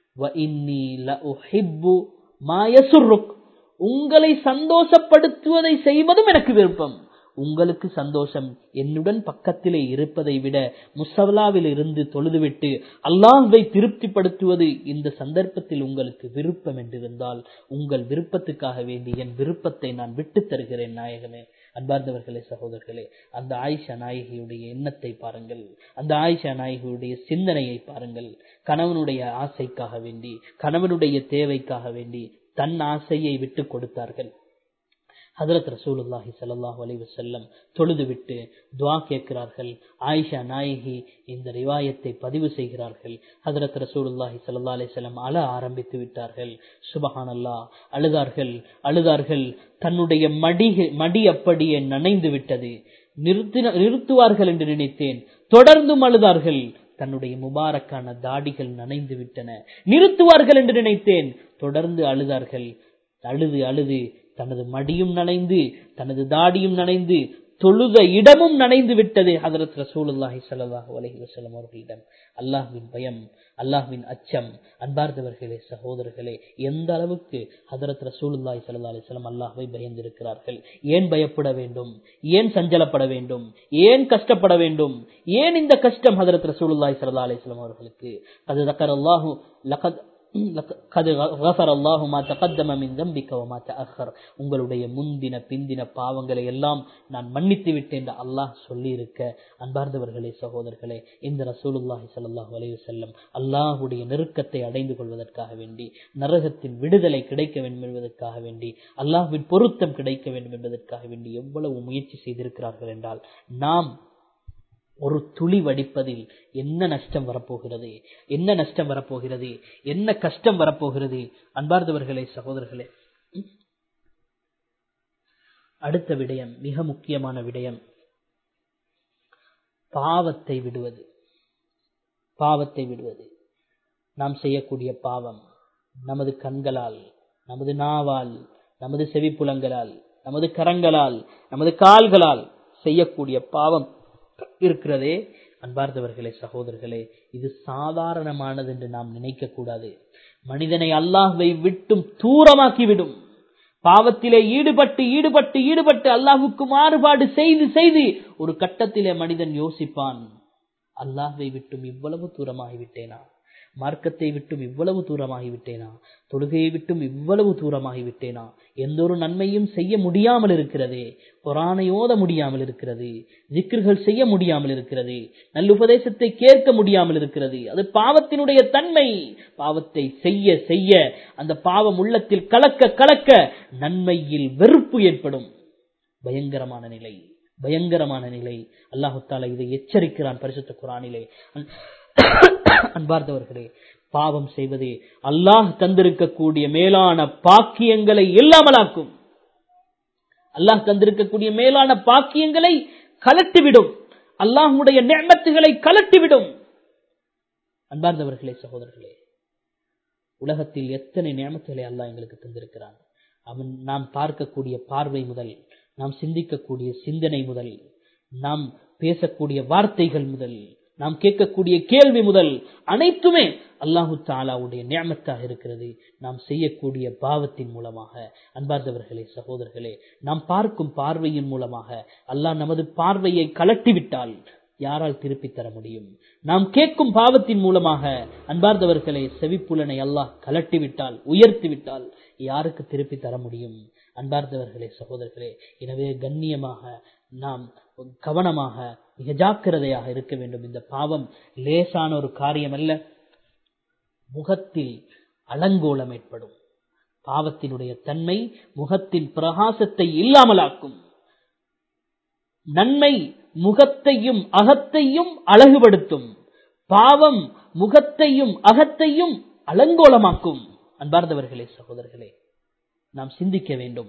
உங்களை சந்தோஷப்படுத்துவதை செய்வதும் எனக்கு விருப்பம் உங்களுக்கு சந்தோஷம் என்னுடன் பக்கத்திலே இருப்பதை விட முசவலாவில் இருந்து தொழுதுவிட்டு அல்லாஹ்வை திருப்திப்படுத்துவது இந்த சந்தர்ப்பத்தில் உங்களுக்கு விருப்பம் என்றிருந்தால் உங்கள் விருப்பத்துக்காக வேண்டி என் விருப்பத்தை நான் விட்டு தருகிறேன் நாயகமே அன்பார்ந்தவர்களே சகோதரர்களே அந்த ஆயிஷா நாயகியுடைய எண்ணத்தை பாருங்கள் அந்த ஆயிஷா நாயகியுடைய சிந்தனையை பாருங்கள் கணவனுடைய ஆசைக்காக வேண்டி கணவனுடைய தேவைக்காக வேண்டி தன் ஆசையை விட்டு கொடுத்தார்கள் ஹதரத் ரசூலுல்லாஹி ஸல்லல்லாஹு அலைஹி வஸல்லம் தொழுது விட்டு துஆ கேட்கிறார்கள் ஆயிஷா நாயகி இந்த ரிவாயத்தை பதிவு செய்கிறார்கள் ஹதரத் ரசூலுல்லாஹி ஸல்லல்லாஹு அலைஹி வஸல்லம் அழ ஆரம்பித்து விட்டார்கள் சுபஹானல்லாஹ் அழுதார்கள் அழுதார்கள் தன்னுடைய மடி மடி அப்படியே நனைந்து விட்டது நிறுத்தின நிறுத்துவார்கள் என்று நினைத்தேன் தொடர்ந்தும் அழுதார்கள் தன்னுடைய முபாரக்கான தாடிகள் நனைந்து விட்டன நிறுத்துவார்கள் என்று நினைத்தேன் தொடர்ந்து அழுதார்கள் அழுது அழுது தனது மடியும் நனைந்து தனது தாடியும் நனைந்து தொழுத இடமும் நனைந்து விட்டது ஹதரத் ரசூலுல்லாஹி ஸல்லல்லாஹு அலைஹி வஸல்லம் அவர்களிடம் அல்லாஹ்வின் பயம் அல்லாஹ்வின் அச்சம் அன்பார்ந்தவர்களே சகோதரர்களே எந்த அளவுக்கு ஹதரத் ரசூலுல்லாஹி ஸல்லல்லாஹு அலைஹி வஸல்லம் அல்லாஹ்வை பயந்திருக்கிறார்கள் ஏன் பயப்பட வேண்டும் ஏன் சஞ்சலப்பட வேண்டும் ஏன் கஷ்டப்பட வேண்டும் ஏன் இந்த கஷ்டம் ஹதரத் ரசூலுல்லாஹி ஸல்லல்லாஹு அலைஹி வஸல்லம் அவர்களுக்கு அது தக்கரல்லாஹு லகத் உங்களுடைய முந்தின பிந்தின பாவங்களை எல்லாம் நான் மன்னித்து விட்டேன் அல்லாஹ் சொல்லி இருக்க அன்பார்ந்தவர்களே சகோதரர்களே இந்த ரசூலுல்லாஹி ஸல்லல்லாஹு அலைஹி வஸல்லம் அல்லாஹ்வுடைய நெருக்கத்தை அடைந்து கொள்வதற்காக வேண்டி நரகத்தின் விடுதலை கிடைக்க வேண்டும் என்பதற்காக வேண்டி அல்லாஹ்வின் பொருத்தம் கிடைக்க வேண்டும் என்பதற்காக வேண்டி எவ்வளவு முயற்சி செய்திருக்கிறார்கள் என்றால் நாம் ஒரு துளி வடிப்பதில் என்ன நஷ்டம் வரப்போகிறது என்ன நஷ்டம் வரப்போகிறது என்ன கஷ்டம் வரப்போகிறது அன்பார்ந்தவர்களே சகோதரர்களே அடுத்த விடயம் மிக முக்கியமான விடயம் பாவத்தை விடுவது பாவத்தை விடுவது நாம் செய்யக்கூடிய பாவம் நமது கண்களால் நமது நாவால் நமது செவிப்புலங்களால் நமது கரங்களால் நமது கால்களால் செய்யக்கூடிய பாவம் இருக்கிறதே அன்பார்ந்தவர்களே சகோதரர்களே இது சாதாரணமானது என்று நாம் நினைக்க கூடாது மனிதனை அல்லாஹ்வை விட்டும் தூரமாக்கிவிடும் பாவத்திலே ஈடுபட்டு ஈடுபட்டு ஈடுபட்டு அல்லாஹுக்கு மாறுபாடு செய்து செய்து ஒரு கட்டத்திலே மனிதன் யோசிப்பான் அல்லாஹ்வை விட்டும் இவ்வளவு தூரமாகிவிட்டேனா மார்க்கத்தை விட்டும் இவ்வளவு தூரமாகிவிட்டேனா தொழுகையை விட்டும் இவ்வளவு தூரமாகிவிட்டேனா எந்த ஒரு நன்மையும் செய்ய முடியாமல் இருக்கிறதே குரானை ஓத முடியாமல் இருக்கிறது ஜிக்ர்கள் செய்ய முடியாமல் இருக்கிறது நல்லுபதேசத்தை கேட்க முடியாமல் இருக்கிறது அது பாவத்தினுடைய தன்மை பாவத்தை செய்ய செய்ய அந்த பாவம் உள்ளத்தில் கலக்க கலக்க நன்மையில் வெறுப்பு ஏற்படும் பயங்கரமான நிலை பயங்கரமான நிலை அல்லாஹு தாலா இதை எச்சரிக்கிறான் பரிசுத்த குரானிலே அன்பார்ந்தவர்களே பாவம் செய்வதே அல்லாஹ் தந்திருக்கக்கூடிய மேலான பாக்கியங்களை இல்லாமலாக்கும் அல்லாஹ் தந்திருக்கக்கூடிய மேலான பாக்கியங்களை கலட்டிவிடும் அல்லாஹுடைய நேமத்துகளை கலட்டிவிடும் அன்பார்ந்தவர்களே சகோதரர்களே உலகத்தில் எத்தனை நியமத்துகளை அல்லாஹ் எங்களுக்கு தந்திருக்கிறான் அவன் நாம் பார்க்கக்கூடிய பார்வை முதல் நாம் சிந்திக்கக்கூடிய சிந்தனை முதல் நாம் பேசக்கூடிய வார்த்தைகள் முதல் நாம் கேட்கக்கூடிய கேள்வி முதல் அனைத்துமே அல்லாஹு தாலாவுடைய நியமத்தாக இருக்கிறது நாம் செய்யக்கூடிய பாவத்தின் மூலமாக அன்பார்ந்தவர்களே சகோதரர்களே நாம் பார்க்கும் பார்வையின் மூலமாக அல்லாஹ் நமது பார்வையை கலட்டிவிட்டால் யாரால் திருப்பி தர முடியும் நாம் கேட்கும் பாவத்தின் மூலமாக அன்பார்ந்தவர்களே செவிப்புலனை அல்லாஹ் கலட்டிவிட்டால் உயர்த்திவிட்டால் யாருக்கு திருப்பி தர முடியும் அன்பார்ந்தவர்களே சகோதரர்களே எனவே கண்ணியமாக நாம் கவனமாக மிக ஜாக்கிரதையாக இருக்க வேண்டும் இந்த பாவம் லேசான ஒரு காரியம் அல்ல முகத்தில் அலங்கோலம் ஏற்படும் பாவத்தினுடைய தன்மை முகத்தின் பிரகாசத்தை இல்லாமலாக்கும் நன்மை முகத்தையும் அகத்தையும் அழகுபடுத்தும் பாவம் முகத்தையும் அகத்தையும் அலங்கோலமாக்கும் அன்பார்ந்தவர்களே சகோதரர்களே நாம் சிந்திக்க வேண்டும்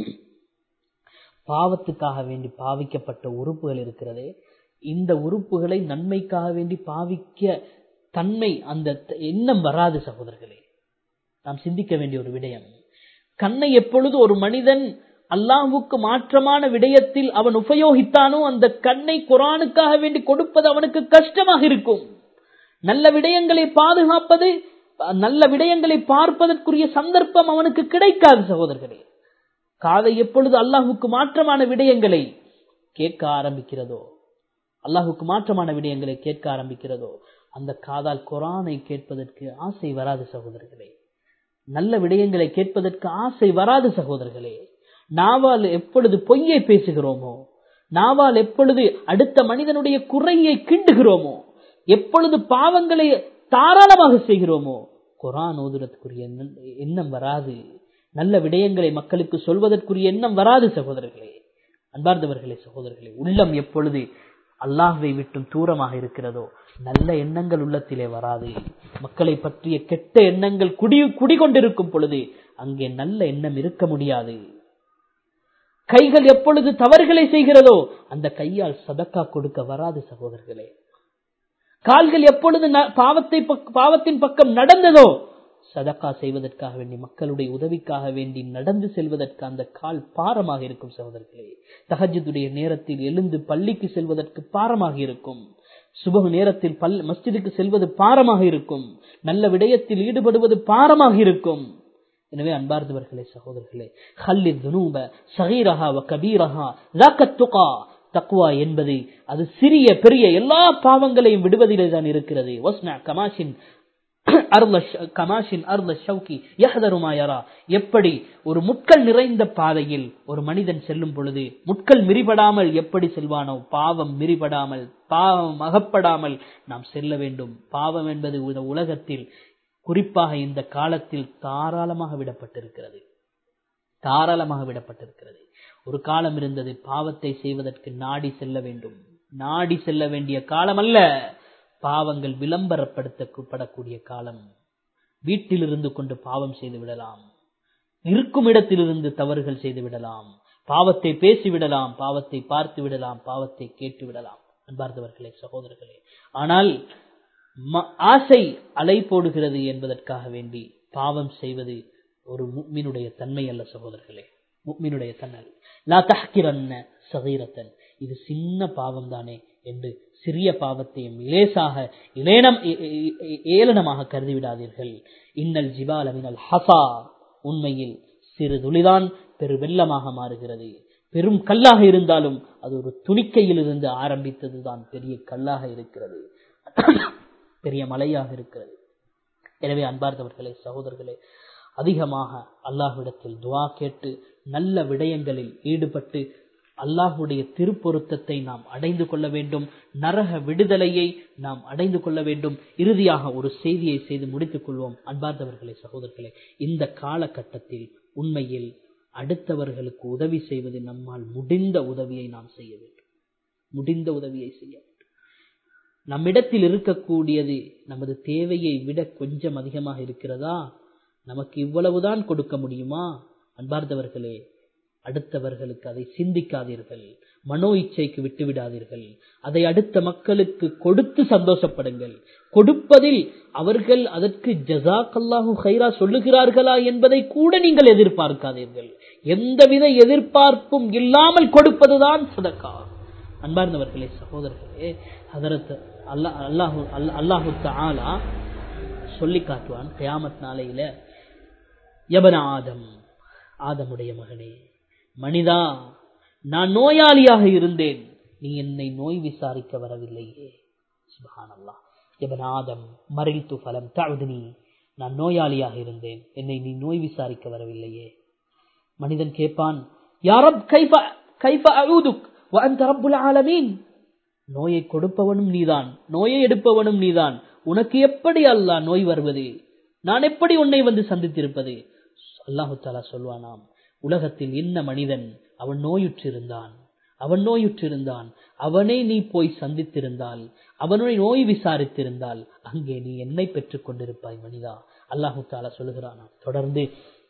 பாவத்துக்காக வேண்டி பாவிக்கப்பட்ட உறுப்புகள் இருக்கிறதே இந்த உறுப்புகளை நன்மைக்காக வேண்டி பாவிக்க தன்மை அந்த எண்ணம் வராது சகோதரர்களே நாம் சிந்திக்க வேண்டிய ஒரு விடயம் கண்ணை எப்பொழுது ஒரு மனிதன் அல்லாஹுக்கு மாற்றமான விடயத்தில் அவன் உபயோகித்தானோ அந்த கண்ணை குரானுக்காக வேண்டி கொடுப்பது அவனுக்கு கஷ்டமாக இருக்கும் நல்ல விடயங்களை பாதுகாப்பது நல்ல விடயங்களை பார்ப்பதற்குரிய சந்தர்ப்பம் அவனுக்கு கிடைக்காது சகோதரர்களே காதை எப்பொழுது அல்லாஹுக்கு மாற்றமான விடயங்களை கேட்க ஆரம்பிக்கிறதோ அல்லாஹுக்கு மாற்றமான விடயங்களை கேட்க ஆரம்பிக்கிறதோ அந்த காதால் குரானை கேட்பதற்கு ஆசை வராது சகோதரர்களே நல்ல விடயங்களை கேட்பதற்கு ஆசை வராது சகோதரர்களே நாவால் எப்பொழுது பொய்யை பேசுகிறோமோ நாவால் எப்பொழுது அடுத்த மனிதனுடைய குறையை கிண்டுகிறோமோ எப்பொழுது பாவங்களை தாராளமாக செய்கிறோமோ குரான் ஓதுறதுக்குரிய எண்ணம் வராது நல்ல விடயங்களை மக்களுக்கு சொல்வதற்குரிய எண்ணம் வராது சகோதரர்களே அன்பார்ந்தவர்களே சகோதரர்களே உள்ளம் எப்பொழுது அல்லாஹ்வை விட்டும் தூரமாக இருக்கிறதோ நல்ல எண்ணங்கள் உள்ளத்திலே வராது மக்களை பற்றிய கெட்ட எண்ணங்கள் குடி குடிகொண்டிருக்கும் பொழுது அங்கே நல்ல எண்ணம் இருக்க முடியாது கைகள் எப்பொழுது தவறுகளை செய்கிறதோ அந்த கையால் சதக்கா கொடுக்க வராது சகோதரர்களே கால்கள் எப்பொழுது ந- பாவத்தை பக்- பாவத்தின் பக்கம் நடந்ததோ சதக்கா செய்வதற்காக வேண்டி மக்களுடைய உதவிக்காக வேண்டி நடந்து செல்வதற்கு அந்த கால் பாரமாக இருக்கும் சகோதரர்களே தஹஜுடைய நேரத்தில் எழுந்து பள்ளிக்கு செல்வதற்கு பாரமாக இருக்கும் சுபக நேரத்தில் பல் மஸ்ஜிதுக்கு செல்வது பாரமாக இருக்கும் நல்ல விடயத்தில் ஈடுபடுவது பாரமாக இருக்கும் எனவே அன்பார்ந்தவர்களே சகோதரர்களே ஹல்லி துனூப சகீரஹா வ கபீரஹா ذاك التقى தக்வா என்பது அது சிறிய பெரிய எல்லா பாவங்களையும் விடுவதிலே தான் இருக்கிறது வஸ்னா கமாஷின் அர்ல ஷ- கமாஷின் அர்ல ஷவுகி யஹ்தருமா யரா எப்படி ஒரு முட்கள் நிறைந்த பாதையில் ஒரு மனிதன் செல்லும் பொழுது முட்கள் மிரிபடாமல் எப்படி செல்வானோ பாவம் மிரிபடாமல் பாவம் அகப்படாமல் நாம் செல்ல வேண்டும் பாவம் என்பது இந்த உலகத்தில் குறிப்பாக இந்த காலத்தில் தாராளமாக விடப்பட்டிருக்கிறது தாராளமாக விடப்பட்டிருக்கிறது ஒரு காலம் இருந்தது பாவத்தை செய்வதற்கு நாடி செல்ல வேண்டும் நாடி செல்ல வேண்டிய காலம் அல்ல பாவங்கள் விளம்பரப்படுத்தப்படக்கூடிய காலம் வீட்டில் இருந்து கொண்டு பாவம் செய்து விடலாம் இருக்கும் இடத்திலிருந்து தவறுகள் செய்து விடலாம் பாவத்தை பேசி விடலாம் பாவத்தை பார்த்து விடலாம் பாவத்தை கேட்டு விடலாம் அன்பார்ந்தவர்களே சகோதரர்களே ஆனால் ம- ஆசை அலை போடுகிறது என்பதற்காக வேண்டி பாவம் செய்வது ஒரு முக்மினுடைய தன்மை அல்ல சகோதரர்களே முக்மினுடைய தன்மை அல்ல. லா தஹ்கிரன்ன சகீரத்தன் இது சின்ன பாவம் தானே என்று சிறிய பாவத்தையும் இலேசாக இலேனம் ஏ- ஏ- ஏ- ஏளனமாக கருதி விடாதீர்கள் இன்னல் ஜிபால மினல் ஹசா உண்மையில் சிறு துளிதான் பெரு வெள்ளமாக மாறுகிறது பெரும் கல்லாக இருந்தாலும் அது ஒரு துணிக்கையிலிருந்து ஆரம்பித்ததுதான் பெரிய கல்லாக இருக்கிறது பெரிய மலையாக இருக்கிறது எனவே அன்பார்ந்தவர்களே சகோதரர்களே அதிகமாக அல்லாஹ்விடத்தில் துவா கேட்டு நல்ல விடயங்களில் ஈடுபட்டு அல்லாஹுடைய திருப்பொருத்தத்தை நாம் அடைந்து கொள்ள வேண்டும் நரக விடுதலையை நாம் அடைந்து கொள்ள வேண்டும் இறுதியாக ஒரு செய்தியை செய்து முடித்துக் கொள்வோம் அன்பார்ந்தவர்களே சகோதரர்களே இந்த காலகட்டத்தில் உண்மையில் அடுத்தவர்களுக்கு உதவி செய்வது நம்மால் முடிந்த உதவியை நாம் செய்ய வேண்டும் முடிந்த உதவியை செய்ய வேண்டும் நம்மிடத்தில் இருக்கக்கூடியது நமது தேவையை விட கொஞ்சம் அதிகமாக இருக்கிறதா நமக்கு இவ்வளவுதான் கொடுக்க முடியுமா அன்பார்ந்தவர்களே அடுத்தவர்களுக்கு அதை சிந்திக்காதீர்கள் மனோ இச்சைக்கு விட்டு விடாதீர்கள் அதை அடுத்த மக்களுக்கு கொடுத்து சந்தோஷப்படுங்கள் கொடுப்பதில் அவர்கள் அதற்கு ஜசாக்கல்லாஹு ஹைரா சொல்லுகிறார்களா என்பதை கூட நீங்கள் எதிர்பார்க்காதீர்கள் எந்தவித எதிர்பார்ப்பும் இல்லாமல் கொடுப்பதுதான் சதக்கா அன்பார்ந்தவர்களே சகோதரர்களே ஹதரத் அல்லாஹ் அல்லாஹு அல்லாஹு தஆலா சொல்லி காட்டுவான் கியாமத் நாளையில யபன ஆதம் ஆதமுடைய மகனே மனிதா நான் நோயாளியாக இருந்தேன் நீ என்னை நோய் விசாரிக்க வரவில்லையே சுபஹானல்லாஹ் யபன ஆதம் மறித்து ஃபலம் தஅதுனி நான் நோயாளியாக இருந்தேன் என்னை நீ நோய் விசாரிக்க வரவில்லையே மனிதன் கேட்பான் யா ரப் கைஃப கைஃப அஊதுக் வ அன்த ரப்புல் ஆலமீன் நோயை கொடுப்பவனும் நீதான் நோயை எடுப்பவனும் நீதான் உனக்கு எப்படி அல்லாஹ் நோய் வருவது நான் எப்படி உன்னை வந்து சந்தித்திருப்பது அல்லாஹு தாலா சொல்வானாம் உலகத்தில் இன்ன மனிதன் அவன் நோயுற்றிருந்தான் அவன் நோயுற்றிருந்தான் அவனை நீ போய் சந்தித்திருந்தால் அவனை நோய் விசாரித்திருந்தால் அங்கே நீ என்னை பெற்றுக் கொண்டிருப்பாய் மனிதா அல்லாஹு தாலா சொல்லுகிறானாம் தொடர்ந்து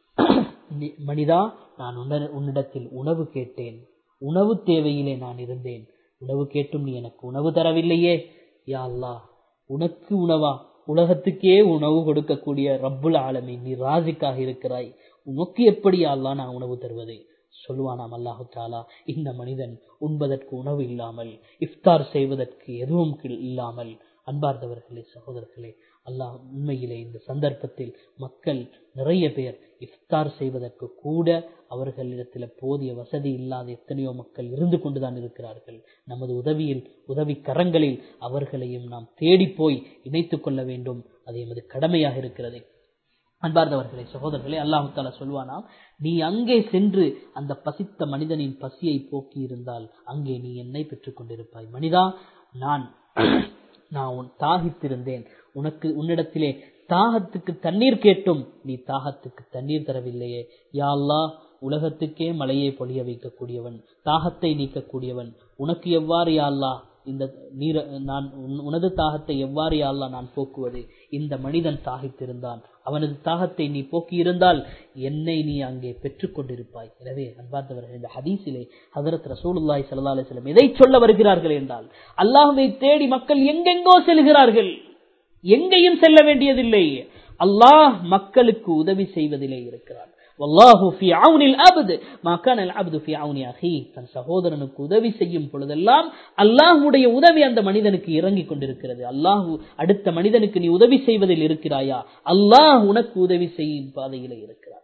நீ- மனிதா நான் உன்ன- உன்னிடத்தில் உணவு கேட்டேன் உணவு தேவையிலே நான் இருந்தேன் உணவு கேட்டும் நீ எனக்கு உணவு தரவில்லையே யா அல்லாஹ் உனக்கு உணவா உலகத்துக்கே உணவு கொடுக்கக்கூடிய ரப்புல் ஆலமி நீ ராஜிக்காக இருக்கிறாய் உனக்கு எப்படி யா அல்லாஹ் நான் உணவு தருவது சொல்லுவானாம் அல்லாஹு தாலா இந்த மனிதன் உண்பதற்கு உணவு இல்லாமல் இஃப்தார் செய்வதற்கு எதுவும் கி- இல்லாமல் அன்பார்ந்தவர்களே சகோதரர்களே அல்லாஹ் உண்மையிலே இந்த சந்தர்ப்பத்தில் மக்கள் நிறைய பேர் இஃப்தார் செய்வதற்கு கூட அவர்களிடத்தில் போதிய வசதி இல்லாத எத்தனையோ மக்கள் இருந்து கொண்டுதான் இருக்கிறார்கள் நமது உதவியில் உதவி கரங்களில் அவர்களையும் நாம் தேடி போய் இணைத்துக் கொள்ள வேண்டும் அது எமது கடமையாக இருக்கிறது அன்பார்ந்தவர்களே சகோதரர்களே அல்லாஹு தாலா சொல்வானாம் நீ அங்கே சென்று அந்த பசித்த மனிதனின் பசியை போக்கி இருந்தால் அங்கே நீ என்னை பெற்றுக் கொண்டிருப்பாய் மனிதா நான் நான் உன் தாகித்திருந்தேன் உனக்கு உன்னிடத்திலே தாகத்துக்கு தண்ணீர் கேட்டும் நீ தாகத்துக்கு தண்ணீர் தரவில்லையே யா அல்லாஹ் உலகத்துக்கே மழையை பொழிய வைக்கக்கூடியவன் தாகத்தை நீக்கக்கூடியவன் உனக்கு எவ்வாறு யா அல்லாஹ் இந்த நீர நான் உன்- உனது தாகத்தை எவ்வாறு யா அல்லாஹ் நான் போக்குவது இந்த மனிதன் தாகித்திருந்தான் அவனது தாகத்தை நீ போக்கியிருந்தால் என்னை நீ அங்கே பெற்றுக் கொண்டிருப்பாய் எனவே அன்பார்ந்தவர்கள் இந்த ஹதீஸிலே ஹதரத் ரசூலுல்லாஹி ஸல்லல்லாஹு அலைஹி வஸல்லம் எதை சொல்ல வருகிறார்கள் என்றால் அல்லாஹ்வை தேடி மக்கள் எங்கெங்கோ செல்கிறார்கள் எங்கேயும் செல்ல வேண்டியதில்லை அல்லாஹ் மக்களுக்கு உதவி செய்வதிலே இருக்கிறான் வல்லாஹு ஃபி அவுனில் அப்து மா கான அல் அப்து ஃபி அவுனி அஹி தன் சகோதரனுக்கு உதவி செய்யும் பொழுதெல்லாம் அல்லாஹ்வுடைய உதவி அந்த மனிதனுக்கு இறங்கிக் கொண்டிருக்கிறது அல்லாஹ் அடுத்த மனிதனுக்கு நீ உதவி செய்வதில் இருக்கிறாயா அல்லாஹ் உனக்கு உதவி செய்யும் பாதையிலே இருக்கிறார்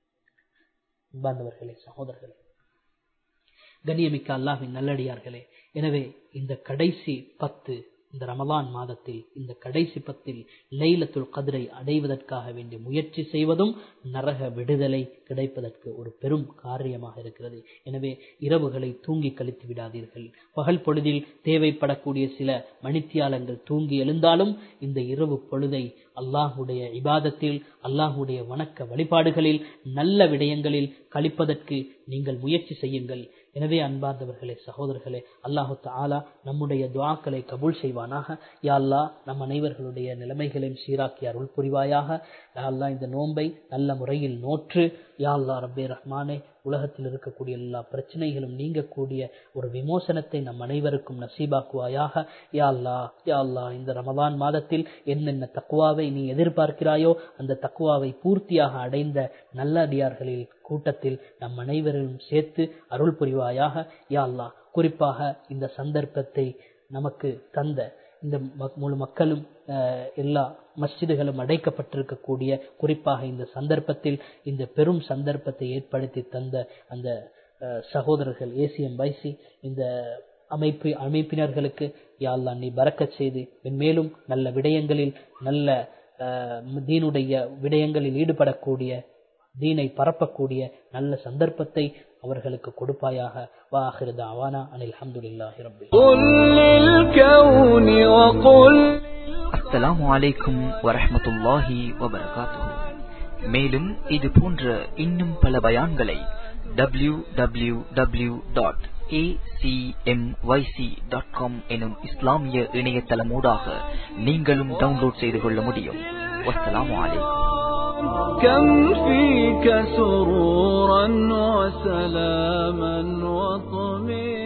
அன்பார்ந்தவர்களே சகோதரர்களே கண்ணியமிக்க அல்லாஹ்வின் நல்லடியார்களே எனவே இந்த கடைசி பத்து இந்த ரமலான் மாதத்தில் இந்த கடைசி பத்தில் லைலத்துல் கதிரை அடைவதற்காக வேண்டிய முயற்சி செய்வதும் நரக விடுதலை கிடைப்பதற்கு ஒரு பெரும் காரியமாக இருக்கிறது எனவே இரவுகளை தூங்கி கழித்து விடாதீர்கள் பகல் பொழுதில் தேவைப்படக்கூடிய சில மணித்தியாலங்கள் தூங்கி எழுந்தாலும் இந்த இரவு பொழுதை அல்லாஹுடைய இபாதத்தில் அல்லாஹுடைய வணக்க வழிபாடுகளில் நல்ல விடயங்களில் கழிப்பதற்கு நீங்கள் முயற்சி செய்யுங்கள் எனவே அன்பார்ந்தவர்களே சகோதரர்களே அல்லாஹு தாலா நம்முடைய துவாக்களை கபூல் செய்வானாக யா அல்லாஹ் நம் அனைவர்களுடைய நிலைமைகளையும் சீராக்கி அருள் புரிவாயாக யா அல்லாஹ் இந்த நோன்பை நல்ல முறையில் நோற்று யா அல்லாஹ் ரப்பே ரஹ்மானே உலகத்தில் இருக்கக்கூடிய எல்லா பிரச்சனைகளும் நீங்கக்கூடிய ஒரு விமோசனத்தை நம் அனைவருக்கும் நசீபாக்குவாயாக யா அல்லாஹ் யா அல்லாஹ் இந்த ரமதான் மாதத்தில் என்னென்ன தக்குவாவை நீ எதிர்பார்க்கிறாயோ அந்த தக்குவாவை பூர்த்தியாக அடைந்த நல்லடியார்களில் கூட்டத்தில் நம் அனைவரையும் சேர்த்து அருள் புரிவாயாக யா அல்லாஹ் குறிப்பாக இந்த சந்தர்ப்பத்தை நமக்கு தந்த இந்த மக்- முழு மக்களும் அஹ், எல்லா மஸ்ஜிதுகளும் அடைக்கப்பட்டிருக்கக்கூடிய குறிப்பாக இந்த சந்தர்ப்பத்தில் இந்த பெரும் சந்தர்ப்பத்தை ஏற்படுத்தி தந்த அந்த அஹ், சகோதரர்கள் ஏசிஎம் வைசி இந்த அமைப்பு அமைப்பினர்களுக்கு யா அல்லாஹ் நீ பறக்கச் செய்து மேலும் நல்ல விடயங்களில் நல்ல அஹ், தீனுடைய விடயங்களில் ஈடுபடக்கூடிய தீனை பரப்பக்கூடிய நல்ல சந்தர்ப்பத்தை அவர்களுக்கு கொடுப்பாயாக வாஹிரு தாவானா அனில் அல்ஹம்துலில்லாஹி ரப்பில் قل للكون وقل அஸ்ஸலாமு அலைக்கும் வரஹ்மத்துல்லாஹி வபரகாத்துஹு மேலும் இது போன்ற இன்னும் பல பயான்களை டபிள்யூ டபிள்யூ டபிள்யூ டாட் எனும் இஸ்லாமிய இணையதளமூடாக நீங்களும் டவுன்லோட் செய்து கொள்ள முடியும் வஸ்ஸலாமு அலைக்கும் كم فيك سرورا وسلاما وطمئنا